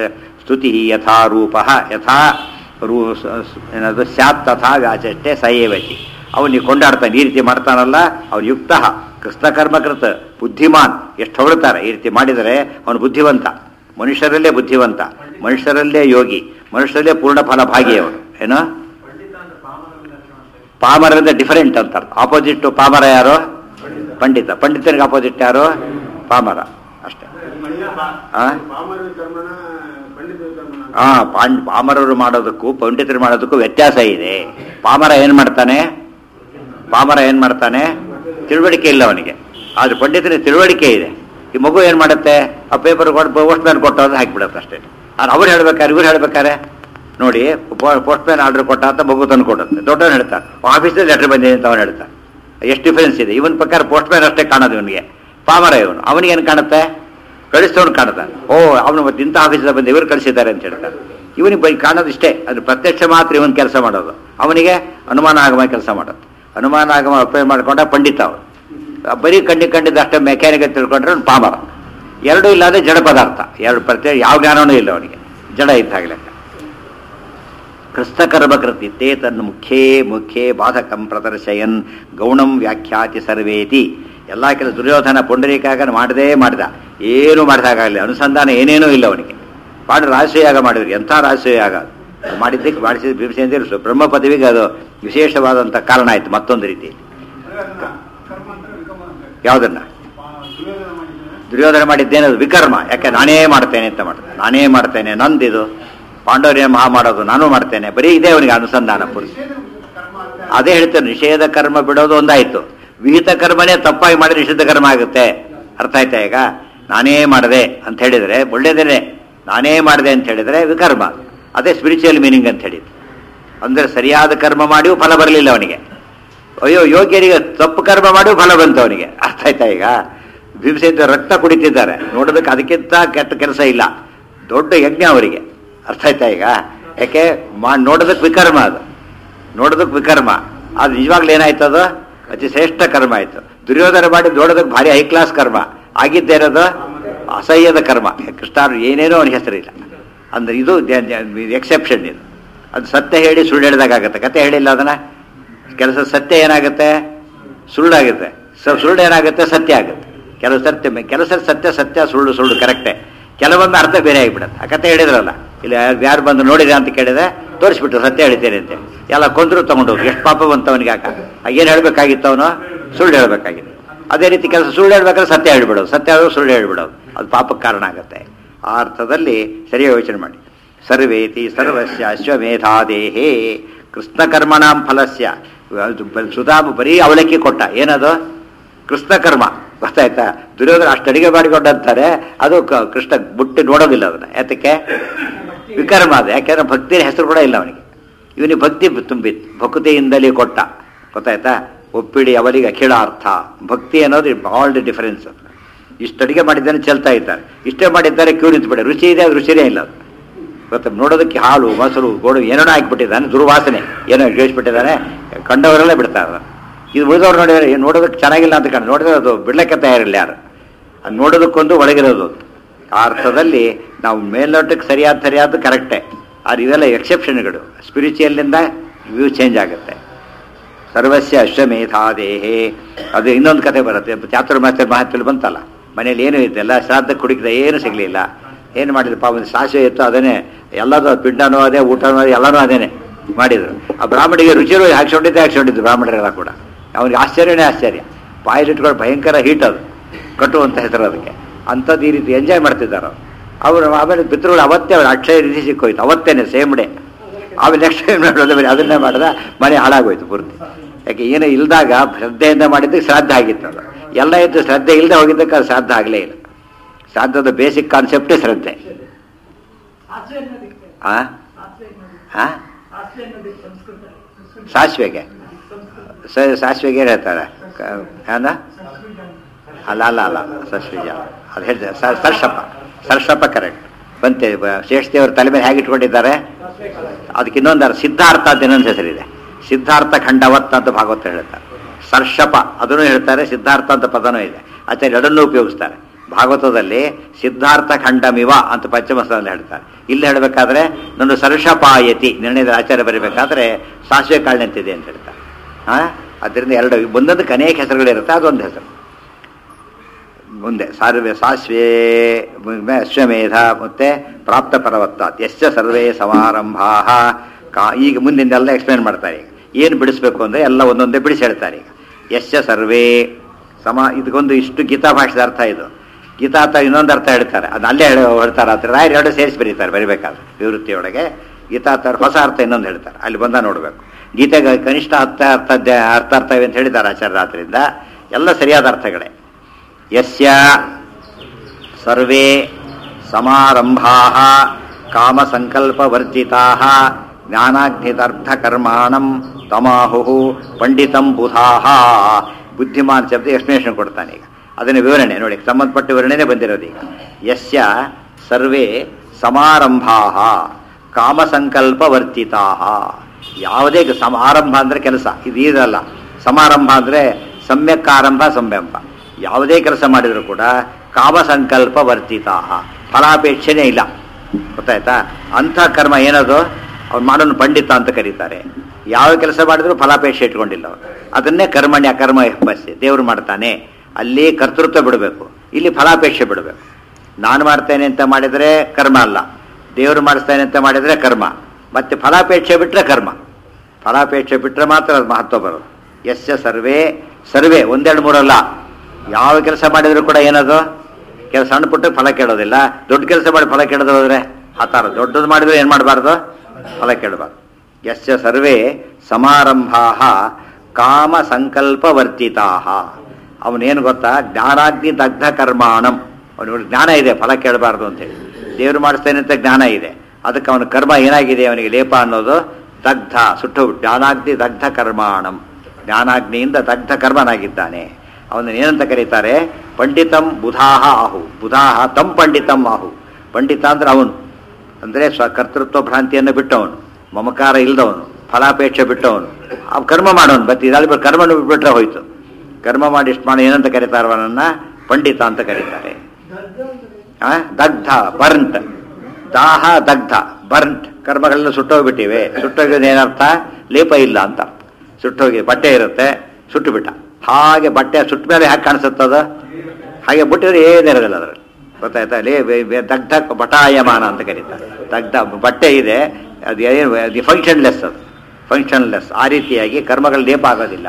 ಸ್ತುತಿ ಯಥಾ ರೂಪ ಯಥಾ ರೂ ಸ- ಸ- ಏನದು ಸ್ಯಾತ್ ತಥಾ ವ್ಯಾಚಷ್ಟೇ ಸಯೇವತಿ ಅವನಿಗೆ ಕೊಂಡಾಡ್ತಾನೆ ಈ ರೀತಿ ಮಾಡ್ತಾನಲ್ಲ ಅವನು ಯುಕ್ತ ಕೃಷ್ಣಕರ್ಮಕೃತ ಬುದ್ಧಿಮಾನ್ ಎಷ್ಟು ಹೊಗಳ್ತಾರೆ ಈ ರೀತಿ ಮಾಡಿದರೆ ಅವನು ಬುದ್ಧಿವಂತ ಮನುಷ್ಯರಲ್ಲೇ ಬುದ್ಧಿವಂತ ಮನುಷ್ಯರಲ್ಲೇ ಯೋಗಿ ಮನುಷ್ಯರಲ್ಲೇ ಪೂರ್ಣ ಫಲಭಾಗಿ ಅವನು ಏನೋ ಪಂಡಿತ ಅಂದ್ರೆ ಪಾಮರ ಲಕ್ಷಣ ಅಂತ ಪಾಮರದಿಂದ ಡಿಫರೆಂಟ್ ಅಂತಾರೆ ಆಪೋಸಿಟ್ ಪಾಮರ ಯಾರು ಪಂಡಿತ ಪಂಡಿತನಿಗೆ ಆಪೋಸಿಟ್ ಯಾರು ಪಾಮರ ಅಷ್ಟೇ ಆ? ಪಾಮರ ಕರ್ಮನ ಪಂಡಿತ ಕರ್ಮನ ಆ ಪಾಂಡ್ ಪಾಮರರು ಮಾಡೋದಕ್ಕೂ ಪಂಡಿತರು ಮಾಡೋದಕ್ಕೂ ವ್ಯತ್ಯಾಸ ಇದೆ ಪಾಮರ ಏನ್ ಮಾಡ್ತಾನೆ ಪಾಮರ ಏನ್ ಮಾಡ್ತಾನೆ ತಿಳುವಳಿಕೆ ಇಲ್ಲ ಅವನಿಗೆ ಆದ್ರೆ ಪಂಡಿತನಿಗೆ ತಿಳುವಳಿಕೆ ಇದೆ ಈ ಮಗು ಏನ್ ಮಾಡುತ್ತೆ ಆ ಪೇಪರ್ ಪೋಸ್ಟ್ ಮ್ಯಾನ್ ಕೊಟ್ಟೋದು ಹಾಕಿಬಿಡುತ್ತೆ ಅಷ್ಟೇ ಆದ್ರೆ ಅವ್ರು ಹೇಳ್ಬೇಕಾರೆ ಇವ್ರು ಹೇಳ್ಬೇಕಾರೆ ನೋಡಿ ಪೋಸ್ಟ್ ಮ್ಯಾನ್ ಆರ್ಡರ್ ಕೊಟ್ಟ ಅಂತ ಮಗು ತಂದು ಕೊಡುತ್ತೆ ದೊಡ್ಡವನು ಹೇಳ್ತಾನೆ ಆಫೀಸಲ್ಲಿ ಲೆಟರ್ ಬಂದಿದೆ ಅಂತ ಅವನು ಹೇಳ್ತಾನೆ ಎಷ್ಟು ಡಿಫರೆನ್ಸ್ ಇದೆ ಇವನ್ ಪ್ರಕಾರ ಪೋಸ್ಟ್ ಮ್ಯಾನ್ ಅಷ್ಟೇ ಕಾಣೋದು ಇವನಿಗೆ ಪಾಮರ ಇವನು ಅವನಿಗೆ ಏನು ಕಾಣುತ್ತೆ ಕಳಿಸ್ತವನು ಕಾಣ್ತಾನೆ ಓ ಅವನು ಮತ್ತೆ ಇಂಥ ಆಫೀಸಿಂದ ಬಂದು ಇವರು ಕಳಿಸಿದ್ದಾರೆ ಅಂತ ಹೇಳ್ತಾನೆ ಇವನಿಗೆ ಬೈ ಕಾಣೋದು ಇಷ್ಟೇ ಅದು ಪ್ರತ್ಯಕ್ಷ ಮಾತ್ರ ಇವನ್ ಕೆಲಸ ಮಾಡೋದು ಅವನಿಗೆ ಅನುಮಾನ ಆಗಮ ಕೆಲಸ ಮಾಡೋದು ಅನುಮಾನ ಆಗಮ ಅಪ್ಲೈ ಮಾಡ್ಕೊಂಡ ಪಂಡಿತ ಅವನು ಆ ಬರೀ ಕಣ್ಣಿ ಕಂಡಿದ್ದು ಅಷ್ಟೇ ಮೆಕ್ಯಾನಿಕ್ ತಿಳ್ಕೊಂಡ್ರೆ ಅವ್ನು ಪಾಮರ ಎರಡೂ ಇಲ್ಲಾಂದ್ರೆ ಜಡ ಪದಾರ್ಥ ಎರಡು ಪ್ರತ್ಯೇಕ ಯಾವ ಜ್ಞಾನವೂ ಇಲ್ಲ ಅವನಿಗೆ ಜಡ ಇದ್ದಾಗಲೇ ಕೃಸ್ತಕರ್ಮಕೃತಿ ತೇ ತನ್ನ ಮುಖ್ಯೇ ಮುಖ್ಯೇ ಬಾಧಕಂ ಪ್ರದರ್ಶಯನ್ ಗೌಣಂ ವ್ಯಾಖ್ಯಾತಿ ಸರ್ವೇತಿ ಎಲ್ಲ ಕೆಲ ದುರ್ಯೋಧನ ಪುಂಡರೀಕಾಗ ಮಾಡದೇ ಮಾಡಿದ ಏನು ಮಾಡಿದಾಗಲಿ ಅನುಸಂಧಾನ ಏನೇನೂ ಇಲ್ಲ ಅವನಿಗೆ ಮಾಡಿ ರಾಜಸೂಯಾಗ ಮಾಡಿದ್ರು ಎಂಥ ರಾಜಸೂಯಾಗ ಅದು ಮಾಡಿದ್ದಕ್ಕೆ ಮಾಡಿಸಿದ ಭೀಮಸೇನ ಬ್ರಹ್ಮ ಪದವಿಗೆ ಅದು ವಿಶೇಷವಾದಂಥ ಕಾರಣ ಆಯಿತು ಮತ್ತೊಂದು ರೀತಿ ಕರ್ಮ ಅಂತ ವಿಕರ್ಮ ಅಂತ ಯಾವುದನ್ನ ದುರ್ಯೋಧನ ಮಾಡಿದ್ದಾನೆ ದುರ್ಯೋಧನ ಮಾಡಿದ್ದೇನದು ವಿಕರ್ಮ ಯಾಕೆ ನಾನೇ ಮಾಡ್ತೇನೆ ಅಂತ ಮಾಡ್ತಾನೆ ನಾನೇ ಮಾಡ್ತೇನೆ ನಂದಿದು ಪಾಂಡವರೇ ಮಹಾ ಮಾಡೋದು ನಾನು ಮಾಡ್ತೇನೆ ಬರೀ ಇದೆ ಅವನಿಗೆ ಅನುಸಂಧಾನ ಪುರುಷ ನಿಷೇಧ ಕರ್ಮ ಅಂತ ಅದೇ ಹೇಳ್ತೇನೆ ನಿಷೇಧ ಕರ್ಮ ಬಿಡೋದು ಒಂದಾಯ್ತು ವಿಹಿತ ಕರ್ಮನೇ ತಪ್ಪಾಗಿ ಮಾಡಿ ನಿಷಿದ್ಧ ಕರ್ಮ ಆಗುತ್ತೆ ಅರ್ಥ ಆಯ್ತಾ ಈಗ ನಾನೇ ಮಾಡಿದೆ ಅಂತ ಹೇಳಿದ್ರೆ ಒಳ್ಳೇದೇನೆ ನಾನೇ ಮಾಡಿದೆ ಅಂತ ಹೇಳಿದ್ರೆ ವಿಕರ್ಮ ಅದೇ ಸ್ಪಿರಿಚುವಲ್ ಮೀನಿಂಗ್ ಅಂತ ಹೇಳಿದ್ದು ಅಂದ್ರೆ ಸರಿಯಾದ ಕರ್ಮ ಮಾಡಿಯೂ ಫಲ ಬರಲಿಲ್ಲ ಅವನಿಗೆ ಅಯ್ಯೋ ಯೋಗ್ಯರಿಗೆ ತಪ್ಪು ಕರ್ಮ ಮಾಡಿಯೂ ಫಲ ಬಂತು ಅವನಿಗೆ ಅರ್ಥ ಆಯ್ತಾ ಈಗ ಭೀಮಸೇನ ರಕ್ತ ಕುಡಿತಿದ್ದಾರೆ ನೋಡೋದಕ್ಕೆ ಅದಕ್ಕಿಂತ ಕೆಟ್ಟ ಕೆಲಸ ಇಲ್ಲ ದೊಡ್ಡ ಯಜ್ಞ ಅವರಿಗೆ ಅರ್ಥ ಆಯ್ತಾ ಈಗ ಯಾಕೆ ಮಾ ನೋಡೋದಕ್ಕೆ ವಿಕರ್ಮ ಅದು ನೋಡೋದಕ್ಕೆ ವಿಕರ್ಮ ಅದು ನಿಜವಾಗ್ಲೂ ಏನಾಯ್ತು ಅದು ಅತಿ ಶ್ರೇಷ್ಠ ಕರ್ಮ ಆಯ್ತು ದುರ್ಯೋಧನ ಮಾಡಿ ನೋಡೋದಕ್ಕೆ ಭಾರಿ ಹೈ ಕ್ಲಾಸ್ ಕರ್ಮ ಆಗಿದ್ದೇ ಇರೋದು ಅಸಹ್ಯದ ಕರ್ಮ ಕೃಷ್ಣಾರು ಏನೇನೋ ಅವನ ಹೆಸರಿಲ್ಲ ಅಂದ್ರೆ ಇದು ಎಕ್ಸೆಪ್ಷನ್ ಇದು ಅದು ಸತ್ಯ ಹೇಳಿ ಸುಳ್ಳು ಹೇಳಿದಾಗತ್ತೆ ಕತೆ ಹೇಳಿಲ್ಲ ಅದನ್ನ ಕೆಲಸ ಸತ್ಯ ಏನಾಗುತ್ತೆ ಸುಳ್ಳಾಗುತ್ತೆ ಸ- ಸುಳ್ಳು ಏನಾಗುತ್ತೆ ಸತ್ಯ ಆಗುತ್ತೆ ಕೆಲವು ಸತ್ಯ ಕೆಲಸ ಸತ್ಯ ಸತ್ಯ ಸುಳ್ಳು ಸುಳ್ಳು ಕರೆಕ್ಟೇ ಕೆಲವೊಂದು ಅರ್ಥ ಬೇರೆ ಆಗಿಬಿಡುತ್ತೆ ಆ ಕತೆ ಹೇಳಿದ್ರಲ್ಲ ಇಲ್ಲಿ ಯಾರು ಬಂದು ನೋಡಿದೆ ಅಂತ ಕೇಳಿದೆ ತೋರಿಸ್ಬಿಟ್ರು ಸತ್ಯ ಹೇಳ್ತೇನೆ ಅಂತ ಎಲ್ಲ ಕೊಂದ್ರು ತಗೊಂಡೋಗಿ ಎಷ್ಟು ಪಾಪ ಬಂತು ಅವನಿಗೆ ಆಗ ಏನು ಹೇಳ್ಬೇಕಾಗಿತ್ತು ಅವನು ಸುಳ್ಳು ಹೇಳ್ಬೇಕಾಗಿತ್ತು ಅದೇ ರೀತಿ ಕೆಲಸ ಸುಳ್ಳು ಹೇಳ್ಬೇಕಾದ್ರೆ ಸತ್ಯ ಹೇಳ್ಬಿಡೋದು ಸತ್ಯ ಆದರೂ ಸುಳ್ಳು ಹೇಳ್ಬಿಡೋದು ಅದು ಪಾಪಕ್ಕೆ ಕಾರಣ ಆಗುತ್ತೆ ಆ ಅರ್ಥದಲ್ಲಿ ಸರಿಯಾಗಿ ಯೋಚನೆ ಮಾಡಿ ಸರ್ವೇತಿ ಸರ್ವಸ್ಯ ಅಶ್ವಮೇಧಾದೇಹೇ ಕೃಷ್ಣಕರ್ಮಣಾಂ ಫಲಸ್ಯ ಅದು ಬ- ಸುಧಾಮ ಬರೀ ಅವಲಕ್ಕಿ ಕೊಟ್ಟ ಏನದು ಕೃಷ್ಣಕರ್ಮ ಗೊತ್ತಾಯ್ತಾ ದುರ್ಯೋಧನ ಅಷ್ಟು ಅಡಿಗೆ ಮಾಡಿಕೊಂಡಂತಾರೆ ಅದು ಕ- ಕೃಷ್ಣ ಮುಟ್ಟಿ ನೋಡೋದಿಲ್ಲ ಅದನ್ನ ಯಾತಕ್ಕೆ ವಿಕರ್ಮ ಅದು ಯಾಕೆಂದ್ರೆ ಭಕ್ತಿಯ ಹೆಸರು ಕೂಡ ಇಲ್ಲ ಅವನಿಗೆ ಇವನಿಗೆ ಭಕ್ತಿ ತುಂಬಿತ್ತು ಭಕ್ತಿಯಿಂದಲೇ ಕೊಟ್ಟ ಗೊತ್ತಾಯ್ತಾ ಒಪ್ಪಿಡಿ ಅವರಿಗೆ ಅಖಿಳ ಅರ್ಥ ಭಕ್ತಿ ಅನ್ನೋದು ಆಲ್ ದಿ ಡಿಫರೆನ್ಸ್ ಇಷ್ಟು ಅಡಿಗೆ ಮಾಡಿದ್ದಾನೆ ಚೆಲ್ತಾ ಇದ್ದಾರೆ ಇಷ್ಟೇ ಮಾಡಿದ್ದಾರೆ ಕ್ಯೂ ನಿಂತ್ಬಿಟ್ಟೆ ರುಚಿ ಇದೆ ಅದು ರುಚಿನೇ ಇಲ್ಲ ಅದು ಗೊತ್ತಾ ನೋಡೋದಕ್ಕೆ ಹಾಲು ಮೊಸರು ಗೋಡು ಏನೇನೋ ಹಾಕಿಬಿಟ್ಟಿದ್ದಾನೆ ದುರ್ವಾಸನೆ ಏನೋ ಇಳಿಸ್ಬಿಟ್ಟಿದ್ದಾನೆ ಕಂಡವರೆಲ್ಲ ಬಿಡ್ತಾರೆ ಇದು ಉಳಿದವ್ರು ನೋಡಿದ್ರೆ ಏನ್ ನೋಡೋದಕ್ಕೆ ಚೆನ್ನಾಗಿಲ್ಲ ಅಂತ ಕಂಡು ನೋಡಿದ್ರೆ ಅದು ಬಿಡ್ಲಿಕ್ಕೆ ತಯಾರಿಲ್ಲ ಯಾರು ಅದು ನೋಡೋದಕ್ಕೊಂದು ಒಳಗಿರೋದು ಅದು. ಆ ಅರ್ಥದಲ್ಲಿ ನಾವು ಮೇಲ್ನೋಟಕ್ಕೆ ಸರಿಯಾದ ಸರಿಯಾದ ಕರೆಕ್ಟೇ ಆದ್ರೆ ಇವೆಲ್ಲ ಎಕ್ಸೆಪ್ಷನ್ಗಳು ಸ್ಪಿರಿಚುವಲ್ಲಿಂದ ವ್ಯೂ ಚೇಂಜ್ ಆಗುತ್ತೆ ಸರ್ವಸ್ಯ ಅಶ್ವಮೇಧಾದೇಹೇ ಅದು ಇನ್ನೊಂದು ಕತೆ ಬರುತ್ತೆ ಚಾತುರ್ಮಾಸ್ಯ ಮಹತ್ವದಲ್ಲಿ ಬಂತಲ್ಲ ಮನೇಲಿ ಏನು ಇದ್ದೆಲ್ಲ ಶ್ರಾದ್ದ ಕುಡಿಕಿದ ಏನು ಸಿಗಲಿಲ್ಲ ಏನು ಮಾಡಿದ್ರು ಪಾಪ ಒಂದು ಸಾಸಿವೆ ಇತ್ತು ಅದನ್ನೇ ಎಲ್ಲದೂ ಪಿಂಡನೂ ಅದೇ ಊಟನೂ ಅದೇ ಎಲ್ಲನೂ ಅದೇನೆ ಮಾಡಿದ್ರು ಆ ಬ್ರಾಹ್ಮಣಿಗೆ ರುಚಿರು ಹಾಕ್ಸ್ಕೊಂಡಿದ್ದೆ ಹಾಕ್ಸ್ಕೊಂಡಿದ್ದು ಬ್ರಾಹ್ಮಣರೆಲ್ಲ ಕೂಡ ಅವನಿಗೆ ಆಶ್ಚರ್ಯನೇ ಆಶ್ಚರ್ಯ ಬಾಯಿಲಿಟ್ಕೊಂಡು ಭಯಂಕರ ಹೀಟ್ ಅದು ಕಟ್ಟುವಂಥ ಹೆಸರು ಅದಕ್ಕೆ ಅಂಥದ್ದು ಈ ರೀತಿ ಎಂಜಾಯ್ ಮಾಡ್ತಿದ್ದಾರೆ ಅವರು ಆಮೇಲೆ ಪಿತೃಗಳು ಅವತ್ತೇ ಅವ್ರು ಅಕ್ಷಯ ರೀತಿ ಸಿಕ್ಕೋಯ್ತು ಅವತ್ತೇನೆ ಸೇಮ್ ಡೇ ಆಮೇಲೆ ನೆಕ್ಸ್ಟ್ ಟೈಮ್ ಮಾಡೋದು ಬರೀ ಅದನ್ನೇ ಮಾಡಿದ ಮನೆ ಹಾಳಾಗೋಯ್ತು ಪೂರ್ತಿ ಯಾಕೆ ಏನೋ ಇಲ್ದಾಗ ಶ್ರದ್ಧೆಯಿಂದ ಮಾಡಿದ್ದಕ್ಕೆ ಶ್ರಾದ್ದ ಆಗಿತ್ತು ಅದು ಎಲ್ಲ ಇದ್ದು ಶ್ರದ್ಧೆ ಇಲ್ಲದೆ ಹೋಗಿದ್ದಕ್ಕೆ ಅದು ಶ್ರಾದ್ದ ಆಗಲೇ ಇಲ್ಲ ಶ್ರಾದ್ದದ ಬೇಸಿಕ್ ಕಾನ್ಸೆಪ್ಟೇ ಶ್ರದ್ಧೆ ಆಸೆ ಅನ್ನೋದಕ್ಕೆ ಆ ಆಸೆ ಅನ್ನೋದಕ್ಕೆ ಆ ಆಸೆ ಅನ್ನೋದಕ್ಕೆ ಸಂಸ್ಕೃತ ಸಂಸ್ಕೃತ ಸಾಸಿವೆಗೆ ಸಂಸ್ಕೃತ ಸ ಸಾಸಿವೆಗೆ ಏನು ಹೇಳ್ತಾರೆ ಕ- ಏನ ಅಲ್ಲ ಅಲ್ಲ ಅಲ್ಲ ಸಸ್ವಿಜ ಅದು ಹೇಳಿದೆ ಸ- ಸರ್ಷಪ ಸರ್ಷಪ ಕರೆಕ್ಟ್ ಬಂತೆ ಬ- ಶೇಷದೇವ್ರ ತಲೆ ಮೇಲೆ ಹೇಗೆ ಇಟ್ಕೊಂಡಿದ್ದಾರೆ ಅದಕ್ಕೆ ಇನ್ನೊಂದು ಅರ್ಥ ಸಿದ್ಧಾರ್ಥ ಅಂತ ಇನ್ನೊಂದು ಹೆಸರಿದೆ ಸಿದ್ಧಾರ್ಥ ಖಂಡವತ್ ಅಂತ ಭಾಗವತ ಹೇಳ್ತಾರೆ ಸರ್ಷಪ ಅದನ್ನು ಹೇಳ್ತಾರೆ ಸಿದ್ಧಾರ್ಥ ಅಂತ ಪದನೂ ಇದೆ ಆಚಾರ್ಯ ಎರಡನ್ನೂ ಉಪಯೋಗಿಸ್ತಾರೆ ಭಾಗವತದಲ್ಲಿ ಸಿದ್ಧಾರ್ಥ ಖಂಡಮಿವ ಅಂತ ಪಂಚಮಸ್ಥಾನದಲ್ಲಿ ಹೇಳ್ತಾರೆ ಇಲ್ಲಿ ಹೇಳಬೇಕಾದ್ರೆ ನನ್ನ ಸರ್ಷಪಾಯತಿ ನಿರ್ಣಯದ ಆಚಾರ್ಯ ಬರೀಬೇಕಾದ್ರೆ ಸಾಸಿವೆ ಕಾಳಿನಂತಿದೆ ಅಂತ ಹೇಳ್ತಾರೆ ಹಾ ಅದರಿಂದ ಎರಡು ಒಂದೊಂದಕ್ಕೆ ಅನೇಕ ಹೆಸರುಗಳಿರುತ್ತೆ ಅದೊಂದು ಹೆಸರು ಮುಂದೆ ಸಾರ್ವೆ ಸಾಸ್ವೆ ಮ- ಅಶ್ವಮೇಧ ಮತ್ತೆ ಪ್ರಾಪ್ತ ಪರವತ್ತಾತ್ ಎಶ್ಚ ಸರ್ವೇ ಸಮಾರಂಭಾ ಕಾ ಈಗ ಮುಂದಿನೆಲ್ಲ ಎಕ್ಸ್ಪ್ಲೇನ್ ಮಾಡ್ತಾರೆ ಈಗ ಏನು ಬಿಡಿಸ್ಬೇಕು ಅಂದರೆ ಎಲ್ಲ ಒಂದೊಂದೇ ಬಿಡಿಸಿ ಹೇಳ್ತಾರೆ ಈಗ ಯಶ್ಚ ಸರ್ವೇ ಸಮ ಇದಕ್ಕೊಂದು ಇಷ್ಟು ಗೀತಾ ಭಾಷೆದ ಅರ್ಥ ಇದು ಗೀತಾ ಅರ್ಥ ಇನ್ನೊಂದು ಅರ್ಥ ಹೇಳ್ತಾರೆ ಅದು ಅಲ್ಲೇ ಹೇಳ ಹೇಳ್ತಾರೆ ಅಂತ ರಾಯರು ಎರಡು ಸೇರಿಸಿ ಬರೀತಾರೆ ಬರಿಬೇಕಾದ್ರೆ ವಿವೃತ್ತಿಯೊಳಗೆ ಗೀತಾ ಅರ್ಥ ಹೊಸ ಅರ್ಥ ಇನ್ನೊಂದು ಹೇಳ್ತಾರೆ ಅಲ್ಲಿ ಬಂದ ನೋಡಬೇಕು ಗೀತೆಗೆ ಕನಿಷ್ಠ ಅರ್ಥ ಅರ್ಥ ಅರ್ಥ ಅರ್ಥವೇ ಅಂತ ಹೇಳಿದ್ದಾರೆ ಆಚಾರ್ಯ ರಾತ್ರಿಯಿಂದ ಎಲ್ಲ ಸರಿಯಾದ ಅರ್ಥಗಳೇ ಯಸ್ಯ ಸರ್ವೇ ಸಮಾರಂಭಾ ಕಾಮಸಂಕಲ್ಪವರ್ಜಿತಾ ಜ್ಞಾನಾಗ್ನಿದರ್ಥಕರ್ಮಾಣಂ ತಮಾಹು ಪಂಡಿತಂ ಬುಧಾಹ ಬುದ್ಧಿಮಾನ್ ಶಬ್ದ ಎಕ್ಸ್ಪ್ಲೇಷನ್ ಕೊಡ್ತಾನೆ ಈಗ ಅದನ್ನ ವಿವರಣೆ ನೋಡಿ ಸಂಬಂಧಪಟ್ಟ ವಿವರಣೆನೇ ಬಂದಿರೋದು ಈಗ ಯಸ್ಯ ಸರ್ವೇ ಸಮಾರಂಭಾ ಕಾಮಸಂಕಲ್ಪವರ್ಜಿತಾ ಯಾವುದೇ ಸಮಾರಂಭ ಅಂದರೆ ಕೆಲಸ ಇದು ಇದಲ್ಲ ಸಮಾರಂಭ ಅಂದರೆ ಸಮ್ಯಕ್ ಆರಂಭ ಸಂಭ್ಯಂಭ ಯಾವುದೇ ಕೆಲಸ ಮಾಡಿದರೂ ಕೂಡ ಕಾಮಸಂಕಲ್ಪ ವರ್ತಿತ ಫಲಾಪೇಕ್ಷೆನೇ ಇಲ್ಲ ಗೊತ್ತಾಯ್ತಾ ಅಂಥ ಕರ್ಮ ಏನದು ಅವ್ನು ಮಾಡೋನು ಪಂಡಿತ ಅಂತ ಕರೀತಾರೆ ಯಾವ ಕೆಲಸ ಮಾಡಿದ್ರು ಫಲಾಪೇಕ್ಷೆ ಇಟ್ಕೊಂಡಿಲ್ಲ ಅವ್ರು ಅದನ್ನೇ ಕರ್ಮಣ್ಯ ಕರ್ಮ ಎಂಬಸ್ಸೆ ದೇವರು ಮಾಡ್ತಾನೆ ಅಲ್ಲಿ ಕರ್ತೃತ್ವ ಬಿಡಬೇಕು ಇಲ್ಲಿ ಫಲಾಪೇಕ್ಷೆ ಬಿಡಬೇಕು ನಾನು ಮಾಡ್ತೇನೆ ಅಂತ ಮಾಡಿದರೆ ಕರ್ಮ ಅಲ್ಲ ದೇವರು ಮಾಡಿಸ್ತಾನೆ ಅಂತ ಮಾಡಿದರೆ ಕರ್ಮ ಮತ್ತೆ ಫಲಾಪೇಕ್ಷೆ ಬಿಟ್ಟರೆ ಕರ್ಮ ಫಲಾಪೇಕ್ಷೆ ಬಿಟ್ಟರೆ ಮಾತ್ರ ಅದು ಮಹತ್ವ ಬರೋದು ಯಸ್ಯ ಸರ್ವೇ ಸರ್ವೇ ಒಂದೆರಡು ಮೂರಲ್ಲ ಯಾವ ಕೆಲಸ ಮಾಡಿದ್ರು ಕೂಡ ಏನದು ಕೆಲಸ ಸಣ್ಣ ಪುಟ್ಟ ಫಲ ಕೇಳೋದಿಲ್ಲ ದೊಡ್ಡ ಕೆಲಸ ಮಾಡಿ ಫಲ ಕೇಳೋದು ಹೋದ್ರೆ ಆ ಥರ ದೊಡ್ಡದು ಮಾಡಿದ್ರೆ ಏನು ಮಾಡಬಾರ್ದು ಫಲ ಕೇಳಬಾರ್ದು ಯಸ್ಯ ಸರ್ವೇ ಸಮಾರಂಭಾ ಕಾಮ ಸಂಕಲ್ಪವರ್ತಿತಾ ಅವನೇನು ಗೊತ್ತಾ ಜ್ಞಾನಾಗ್ನಿ ದಗ್ಧ ಕರ್ಮಾಣಂ ಅವನಿಗೆ ಜ್ಞಾನ ಇದೆ ಫಲ ಕೇಳಬಾರ್ದು ಅಂತೇಳಿ ದೇವರು ಮಾಡಿಸ್ತೇನೆ ಅಂತ ಜ್ಞಾನ ಇದೆ ಅದಕ್ಕೆ ಅವನ ಕರ್ಮ ಏನಾಗಿದೆ ಅವನಿಗೆ ಲೇಪ ಅನ್ನೋದು ದಗ್ಧ ಸುಟ್ಟು ಜ್ಞಾನಾಗ್ನಿ ದಗ್ಧ ಕರ್ಮಾಣಂ ಜ್ಞಾನಾಗ್ನಿಯಿಂದ ದಗ್ಧ ಕರ್ಮನಾಗಿದ್ದಾನೆ ಅವನನ್ನು ಏನಂತ ಕರೀತಾರೆ ಪಂಡಿತಂ ಬುಧಾಹ ಆಹು ಬುಧಾಹ ತಂ ಪಂಡಿತಂ ಆಹು ಪಂಡಿತ ಅಂದ್ರೆ ಅವನು ಅಂದರೆ ಸ್ವ ಕರ್ತೃತ್ವ ಭ್ರಾಂತಿಯನ್ನು ಬಿಟ್ಟವನು ಮಮಕಾರ ಇಲ್ದವನು ಫಲಾಪೇಕ್ಷೆ ಬಿಟ್ಟವನು ಆ ಕರ್ಮ ಮಾಡೋನು ಬತ್ ಇದಾದ ಕರ್ಮನ ಬಿಟ್ಬಿಟ್ರೆ ಹೋಯ್ತು ಕರ್ಮ ಮಾಡಿ ಇಷ್ಟು ಮಾಡಿ ಏನಂತ ಕರೀತಾರೆ ಅವನನ್ನ ಪಂಡಿತ ಅಂತ ಕರೀತಾರೆ ಆ? ದಗ್ಧ ಬರ್ಂಟ್ ದಾಹ ದಗ್ಧ ಬರ್ಂಟ್ ಕರ್ಮಗಳೆಲ್ಲ ಸುಟ್ಟೋಗ್ಬಿಟ್ಟಿವೆ ಸುಟ್ಟೋಗಿದ ಏನರ್ಥ ಲೇಪ ಇಲ್ಲ ಅಂತ ಅರ್ಥ. ಸುಟ್ಟೋಗಿ ಬಟ್ಟೆ ಇರುತ್ತೆ ಸುಟ್ಟು ಬಿಟ್ಟ ಹಾಗೆ ಬಟ್ಟೆ ಸುಟ್ಟ ಮೇಲೆ ಯಾಕೆ ಕಾಣಿಸುತ್ತದ ಹಾಗೆ ಬಿಟ್ಟಿದ್ರೆ ಏನಿರೋದಿಲ್ಲ ಅದರಲ್ಲಿ ಗೊತ್ತಾಯ್ತಾ ಲೇ ಬೆ- ಬೆ- ದಗ್ಧ ಬಟಾಯಮಾನ ಅಂತ ಕರೀತಾರೆ ದಗ್ಧ ಬಟ್ಟೆ ಇದೆ ಅದು ಏನು ಅದು ಫಂಕ್ಷನ್ಲೆಸ್ ಅದು ಫಂಕ್ಷನ್ಲೆಸ್ ಆ ರೀತಿಯಾಗಿ ಕರ್ಮಗಳು ಲೇಪ ಆಗೋದಿಲ್ಲ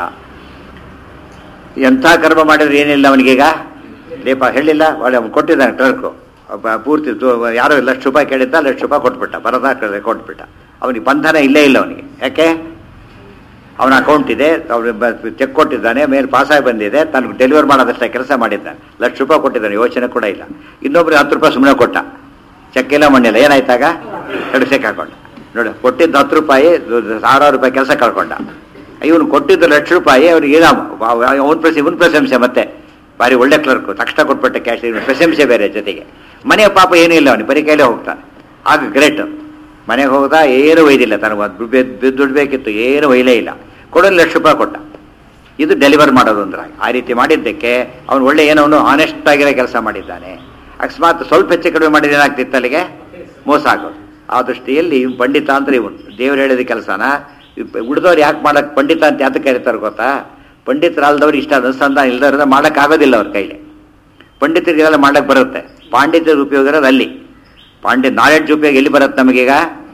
ಎಂಥ ಕರ್ಮ ಮಾಡಿದ್ರೆ ಏನಿಲ್ಲ ಅವನಿಗೀಗ ಲೇಪ ಹೇಳಿಲ್ಲ ಒಳ್ಳೆ ಅವ್ನು ಕೊಟ್ಟಿದ್ದಾನೆ ಕ್ಲರ್ಕು ಒಬ್ಬ ಪೂರ್ತಿ ತು- ಯಾರೋ ಲಕ್ಷ ರೂಪಾಯಿ ಕೇಳಿದ್ದ ಲಕ್ಷ ರೂಪಾಯಿ ಕೊಟ್ಬಿಟ್ಟ ಬರದ ಕೊಟ್ಬಿಟ್ಟ ಅವನಿಗೆ ಬಂಧನ ಇಲ್ಲೇ ಇಲ್ಲ ಅವನಿಗೆ ಯಾಕೆ ಅವನ ಅಕೌಂಟ್ ಇದೆ ಅವ್ರು ಚೆಕ್ ಕೊಟ್ಟಿದ್ದಾನೆ ಮೇಲೆ ಪಾಸಾಗಿ ಬಂದಿದೆ ತನಗೆ ಡೆಲಿವರ್ ಮಾಡೋದಷ್ಟೇ ಕೆಲಸ ಮಾಡಿದ್ದಾನೆ ಲಕ್ಷ ರೂಪಾಯಿ ಕೊಟ್ಟಿದ್ದಾನೆ ಯೋಚನೆ ಕೂಡ ಇಲ್ಲ ಇನ್ನೊಬ್ರಿಗೆ ಹತ್ತು ರೂಪಾಯಿ ಸುಮ್ಮನೆ ಕೊಟ್ಟ ಚೆಕ್ ಇಲ್ಲ ಮಣ್ಣಿಲ್ಲ ಏನಾಯ್ತಾಗ ಎರಡು ಚೆಕ್ ಹಾಕೊಂಡ ನೋಡಿ ಕೊಟ್ಟಿದ್ದು ಹತ್ತು ರೂಪಾಯಿ ಸಾವಿರಾರು ರೂಪಾಯಿ ಕೆಲಸ ಕಳ್ಕೊಂಡ ಇವನು ಕೊಟ್ಟಿದ್ದು ಲಕ್ಷ ರೂಪಾಯಿ ಅವ್ರಿಗೆ ಏನೋ ಅವನ ಪ್ರಸಿ ಇವನ್ ಪ್ರಶಂಸೆ ಮತ್ತೆ ಭಾರಿ ಒಳ್ಳೆ ಕ್ಲರ್ಕು ತಕ್ಷಣ ಕೊಟ್ಬಿಟ್ಟ ಕ್ಯಾಶ್ ಇವನು ಪ್ರಶಂಸೆ ಬೇರೆ ಜೊತೆಗೆ ಮನೆ ಪಾಪ ಏನೂ ಇಲ್ಲ ಅವನಿಗೆ ಬರೀ ಕೈಲೇ ಹೋಗ್ತಾನೆ ಆಗ ಗ್ರೇಟ್ ಮನೆಗೆ ಹೋಗ್ದ ಏನು ಒಯ್ದಿಲ್ಲ ತನಗೆ ದುಡ್ಡು ಬೇಕಿತ್ತು ಏನು ಒಯ್ಲೇ ಇಲ್ಲ ಕೊಡೋದು ಲಕ್ಷ ರೂಪಾಯಿ ಕೊಟ್ಟ ಇದು ಡೆಲಿವರ್ ಮಾಡೋದು ಅಂದ್ರೆ ಆ ರೀತಿ ಮಾಡಿದ್ದಕ್ಕೆ ಅವನು ಒಳ್ಳೆ ಏನೋ ಅವನು ಆನೆಸ್ಟ್ ಆಗಿರೋ ಕೆಲಸ ಮಾಡಿದ್ದಾನೆ ಅಕಸ್ಮಾತ್ ಸ್ವಲ್ಪ ಹೆಚ್ಚು ಕಡಿಮೆ ಮಾಡಿದ್ರೆ ಏನಾಗ್ತಿತ್ತು ಅಲ್ಲಿಗೆ ಮೋಸ ಆಗೋದು ಆ ದೃಷ್ಟಿಯಲ್ಲಿ ಇವ್ನು ಪಂಡಿತ ಅಂದ್ರೆ ಇವನು ದೇವ್ರು ಹೇಳಿದ ಕೆಲಸನ ಉಳಿದವ್ರು ಯಾಕೆ ಮಾಡಕ್ ಪಂಡಿತ ಅಂತ ಯಾತಕ್ಕೆ ಕರೀತಾರೆ ಗೊತ್ತಾ ಪಂಡಿತರಲ್ದವ್ರು ಇಷ್ಟ ಅನುಸಂಧಾನ ಇಲ್ದವ್ರಿಂದ ಮಾಡಕ್ ಆಗೋದಿಲ್ಲ ಅವ್ರ ಕೈಲಿ ಪಂಡಿತರಿಗೆಲ್ಲ ಮಾಡಕ್ ಬರುತ್ತೆ ಪಾಂಡಿತ್ಯದ ಉಪಯೋಗ ಇರೋದು ಅಲ್ಲಿ ಪಾಂಡ್ಯ ನಾಲೆಡ್ಜ್ ಉಪಯೋಗ ಎಲ್ಲಿ ಬರುತ್ತೆ ನಮಗೀಗ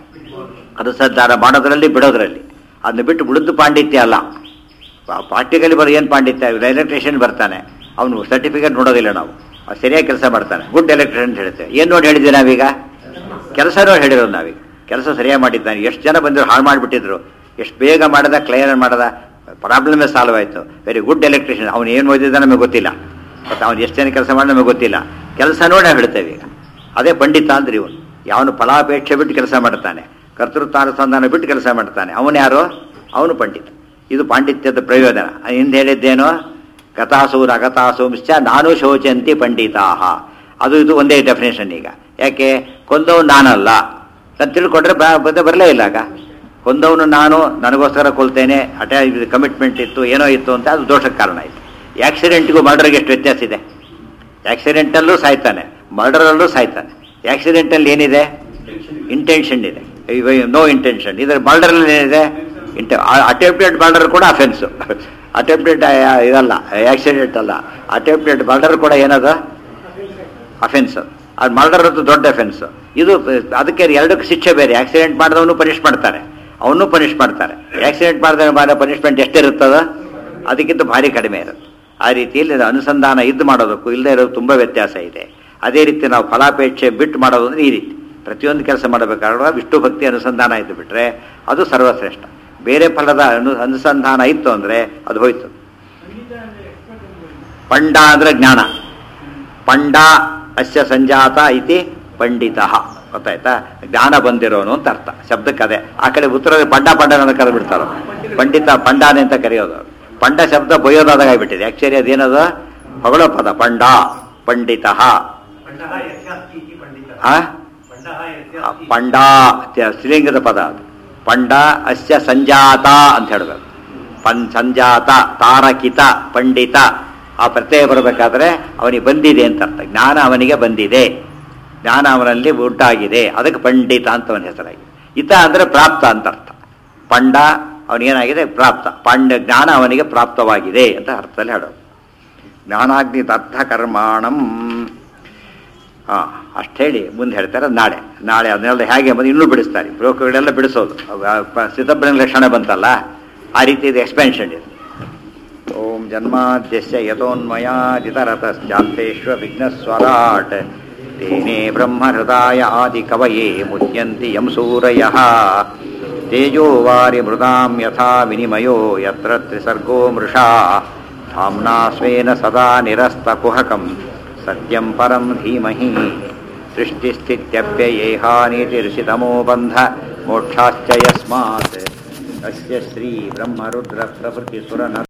ಅನುಸಂಧಾನ ಮಾಡೋದ್ರಲ್ಲಿ ಬಿಡೋದ್ರಲ್ಲಿ ಅದನ್ನ ಬಿಟ್ಟು ಉಳಿದು ಪಾಂಡಿತ್ಯ ಅಲ್ಲ ಪಾರ್ಟಿಕಲಿ ಬರೋ ಏನು ಪಾಂಡಿತ್ಯ ಎಲೆಕ್ಟ್ರಿಷಿಯನ್ ಬರ್ತಾನೆ ಅವನು ಸರ್ಟಿಫಿಕೇಟ್ ನೋಡೋದಿಲ್ಲ ನಾವು ಅವ್ನು ಸರಿಯಾಗಿ ಕೆಲಸ ಮಾಡ್ತಾನೆ ಗುಡ್ ಎಲೆಕ್ಟ್ರಿಷಿಯನ್ ಅಂತ ಹೇಳ್ತೇವೆ ಏನು ನೋಡಿ ಹೇಳಿದ್ವಿ ನಾವೀಗ ಕೆಲಸ ನೋಡಿ ಹೇಳಿರೋದು ನಾವೀಗ ಕೆಲಸ ಸರಿಯಾಗಿ ಮಾಡಿದ್ದಾನೆ ಎಷ್ಟು ಜನ ಬಂದರು ಹಾಳು ಮಾಡಿಬಿಟ್ಟಿದ್ರು ಎಷ್ಟು ಬೇಗ ಮಾಡದ ಕ್ಲಿಯರ್ ಮಾಡದ ಪ್ರಾಬ್ಲಮೇ ಸಾಲ್ವ್ ಆಯಿತು ವೆರಿ ಗುಡ್ ಎಲೆಕ್ಟ್ರಿಷಿಯನ್ ಅವ್ನು ಏನು ಓದಿದ ನಮಗೆ ಗೊತ್ತಿಲ್ಲ ಮತ್ತು ಅವ್ನು ಎಷ್ಟು ಜನ ಕೆಲಸ ಮಾಡಿ ನಮಗೆ ಗೊತ್ತಿಲ್ಲ ಕೆಲಸ ನೋಡಿ ನಾವು ಹೇಳ್ತೇವೆ ಈಗ ಅದೇ ಪಂಡಿತ ಅಂದ್ರೆ ಇವನು ಯಾವನು ಫಲಾಪೇಕ್ಷೆ ಬಿಟ್ಟು ಕೆಲಸ ಮಾಡ್ತಾನೆ ಕರ್ತೃತ್ವಾನುಸಂಧಾನ ಬಿಟ್ಟು ಕೆಲಸ ಮಾಡ್ತಾನೆ ಅವನು ಯಾರು ಅವನು ಪಂಡಿತ ಇದು ಪಾಂಡಿತ್ಯದ ಪ್ರಯೋಜನ ಹಿಂದೆ ಹೇಳಿದ್ದೇನು ಗತಾಸು ನಗತಾಸುಂಶ್ಚ ನಾನು ಶೋಚಂತಿ ಪಂಡಿತಾಹ ಅದು ಇದು ಒಂದೇ ಡೆಫಿನೇಷನ್ ಈಗ ಯಾಕೆ ಕೊಂದವನು ನಾನಲ್ಲ ನಾನು ತಿಳ್ಕೊಂಡ್ರೆ ಬಂದೆ ಬರಲೇ ಇಲ್ಲ ಆಗ ಕೊಂದವನು ನಾನು ನನಗೋಸ್ಕರ ಕೊಲ್ತೇನೆ ಅಟೇ ಕಮಿಟ್ಮೆಂಟ್ ಇತ್ತು ಏನೋ ಇತ್ತು ಅಂತ ಅದು ದೋಷಕ್ಕೆ ಕಾರಣ ಆಯಿತು ಆಕ್ಸಿಡೆಂಟ್ಗೂ ಮರ್ಡರ್ಗೆ ಎಷ್ಟು ವ್ಯತ್ಯಾಸ ಇದೆ ಆಕ್ಸಿಡೆಂಟಲ್ಲೂ ಸಾಯ್ತಾನೆ ಮರ್ಡರಲ್ಲೂ ಸಾಯ್ತಾನೆ ಆಕ್ಸಿಡೆಂಟಲ್ಲಿ ಏನಿದೆ ಇಂಟೆನ್ಷನ್ ಇದೆ ನೋ ಇಂಟೆನ್ಷನ್ ಇದರ ಮರ್ಡರಲ್ಲಿ ಏನಿದೆ ಇಂಟ ಅಟೆಂಪ್ಟೆಡ್ ಮರ್ಡರ್ ಕೂಡ ಅಫೆನ್ಸು ಅಟೆಂಪ್ಟೆಡ್ ಇದಲ್ಲ ಆಕ್ಸಿಡೆಂಟ್ ಅಲ್ಲ ಅಟೆಂಪ್ಟೆಡ್ ಮರ್ಡರ್ ಕೂಡ ಏನದ ಅಫೆನ್ಸ್ ಅದು ಮರ್ಡರ್ ಅದು ದೊಡ್ಡ ಅಫೆನ್ಸ್ ಇದು ಅದಕ್ಕೆ ಎರಡಕ್ಕೆ ಶಿಕ್ಷೆ ಬೇರೆ ಆಕ್ಸಿಡೆಂಟ್ ಮಾಡಿದವನು ಪನಿಷ್ ಮಾಡ್ತಾರೆ ಅವನು ಪನಿಷ್ ಮಾಡ್ತಾರೆ ಆಕ್ಸಿಡೆಂಟ್ ಮಾಡಿದ ಮಾಡೋ ಪನಿಷ್ಮೆಂಟ್ ಎಷ್ಟಿರುತ್ತದ ಅದಕ್ಕಿಂತ ಭಾರಿ ಕಡಿಮೆ ಇರುತ್ತೆ ಆ ರೀತಿಯಲ್ಲಿ ಅದು ಅನುಸಂಧಾನ ಇದ್ದು ಮಾಡೋದಕ್ಕೂ ಇಲ್ಲದೆ ಇರೋದು ತುಂಬ ವ್ಯತ್ಯಾಸ ಇದೆ ಅದೇ ರೀತಿ ನಾವು ಫಲಾಪೇಕ್ಷೆ ಬಿಟ್ಟು ಮಾಡೋದು ಅಂದರೆ ಈ ರೀತಿ ಪ್ರತಿಯೊಂದು ಕೆಲಸ ಮಾಡಬೇಕಾದ್ರೆ ವಿಷ್ಣು ಭಕ್ತಿ ಅನುಸಂಧಾನ ಇದ್ದು ಬಿಟ್ರೆ ಅದು ಸರ್ವಶ್ರೇಷ್ಠ ಬೇರೆ ಫಲದ ಅನು ಅನುಸಂಧಾನ ಇತ್ತು ಅಂದರೆ ಅದು ಹೋಯ್ತು ಪಂಡ ಅಂದರೆ ಜ್ಞಾನ ಪಂಡ ಅಸ್ಯ ಸಂಜಾತ ಇತಿ ಪಂಡಿತ ಗೊತ್ತಾಯ್ತಾ ಜ್ಞಾನ ಬಂದಿರೋನು ಅಂತ ಅರ್ಥ ಶಬ್ದಕ್ಕೆ ಅದೇ ಆ ಕಡೆ ಉತ್ತರದ ಪಂಡ ಪಂಡ ಅಂತ ಕರೆದು ಬಿಡ್ತಾರ ಪಂಡಿತ ಪಂಡಾನೆ ಅಂತ ಕರೆಯೋದು ಅವ್ರು. ಪಂಡ ಶಬ್ದ ಬೊಯ್ಯೋದಾದಾಗ ಆಗ್ಬಿಟ್ಟಿದೆ ಆಕ್ಚುಲಿ ಅದೇನದ ಹೊಗಳೋ ಪದ ಪಂಡ ಪಂಡಿತ ಪಂಡಃ ಯಸ್ಯಾಸ್ತಿ ಇತಿ ಪಂಡಿತ ಆ ಪಂಡಃ ಆ ಯಸ್ಯಾಸ್ತಿ ಪಂಡ ತ್ಯ- ಸ್ತ್ರೀಲಿಂಗದ ಪದ ಅದು ಪಂಡ ಅಸ್ಯ ಸಂಜಾತ ಅಂತ ಹೇಳಬೇಕು ಪನ್ ಸಂಜಾತ ತಾರಕಿತ ಪಂಡಿತ ಆ ಪ್ರತ್ಯಯ ಬರಬೇಕಾದ್ರೆ ಅವನಿಗೆ ಬಂದಿದೆ ಅಂತ ಅರ್ಥ ಜ್ಞಾನ ಅವನಿಗೆ ಬಂದಿದೆ ಜ್ಞಾನ ಅವನಲ್ಲಿ ಉಂಟಾಗಿದೆ ಅದಕ್ಕೆ ಪಂಡಿತ ಅಂತ ಅವನ ಹೆಸರಾಗಿದೆ ಇತ ಅಂದರೆ ಪ್ರಾಪ್ತ ಅಂತ ಅರ್ಥ ಪಂಡ ಅವನಿಗೇನಾಗಿದೆ ಪ್ರಾಪ್ತ ಪಂಡ ಜ್ಞಾನ ಅವನಿಗೆ ಪ್ರಾಪ್ತವಾಗಿದೆ ಅಂತ ಅರ್ಥದಲ್ಲಿ ಹೇಳೋದು ಜ್ಞಾನಾಗ್ನಿ ತರ್ಥ ಕರ್ಮಾಣಂ ಹಾಂ ಅಷ್ಟು ಹೇಳಿ ಮುಂದೆ ಹೇಳ್ತಾರೆ ನಾಳೆ ನಾಳೆ ಅದನ್ನೆಲ್ಲ ಹೇಗೆ ಬಂದು ಇನ್ನೂ ಬಿಡಿಸ್ತಾರೆ ಬ್ರೋಕರ್ಗಳೆಲ್ಲ ಬಿಡಿಸೋದು ಸಿದ್ಧಬ್ಬನ ಲಕ್ಷಣ ಬಂತಲ್ಲ ಆ ರೀತಿ ಇದು ಎಕ್ಸ್ಪೆನ್ಷನ್ ಇದೆ ಓಂ ಜನ್ಮಾದ್ಯಸ್ಯ ಯಥೋನ್ಮಯಾದಿತರತಶ್ಚಾರ್ಥೇಶ್ವ ವಿಘ್ನಸ್ವರಾಟ್ ತೇನೇ ಬ್ರಹ್ಮಹೃದಾಯ ಆದಿ ಕವಯೇ ಮುಚ್ಯಂತಿ ಯಂ ಸೂರಯಃ ತೇಜೋ ವಾರಿ ಮೃದಾಂ ಯಥಾ ವಿನಿಮಯೋ ಯತ್ರ ತ್ರಿಸರ್ಗೋ ಮೃಷಾ ಧಾಮ್ನಾ ಸ್ವೇನ ಸದಾ ನಿರಸ್ತಕುಹಕಂ ಸತ್ಯಂ ಪರಂ ಧೀಮಹಿ ಸೃಷ್ಟಿಸ್ಥಿತ್ಯಪ್ಯಯೇಹಾನಿತಿರ್ಷಿತಮೋ ಬಂಧ ಮೋಕ್ಷಾಶ್ಚ ಯಸ್ಮಾತ್ ಅಸ್ಯ ಶ್ರೀ ಬ್ರಹ್ಮರುದ್ರ ಪ್ರಭೃತಿ ಸುರನ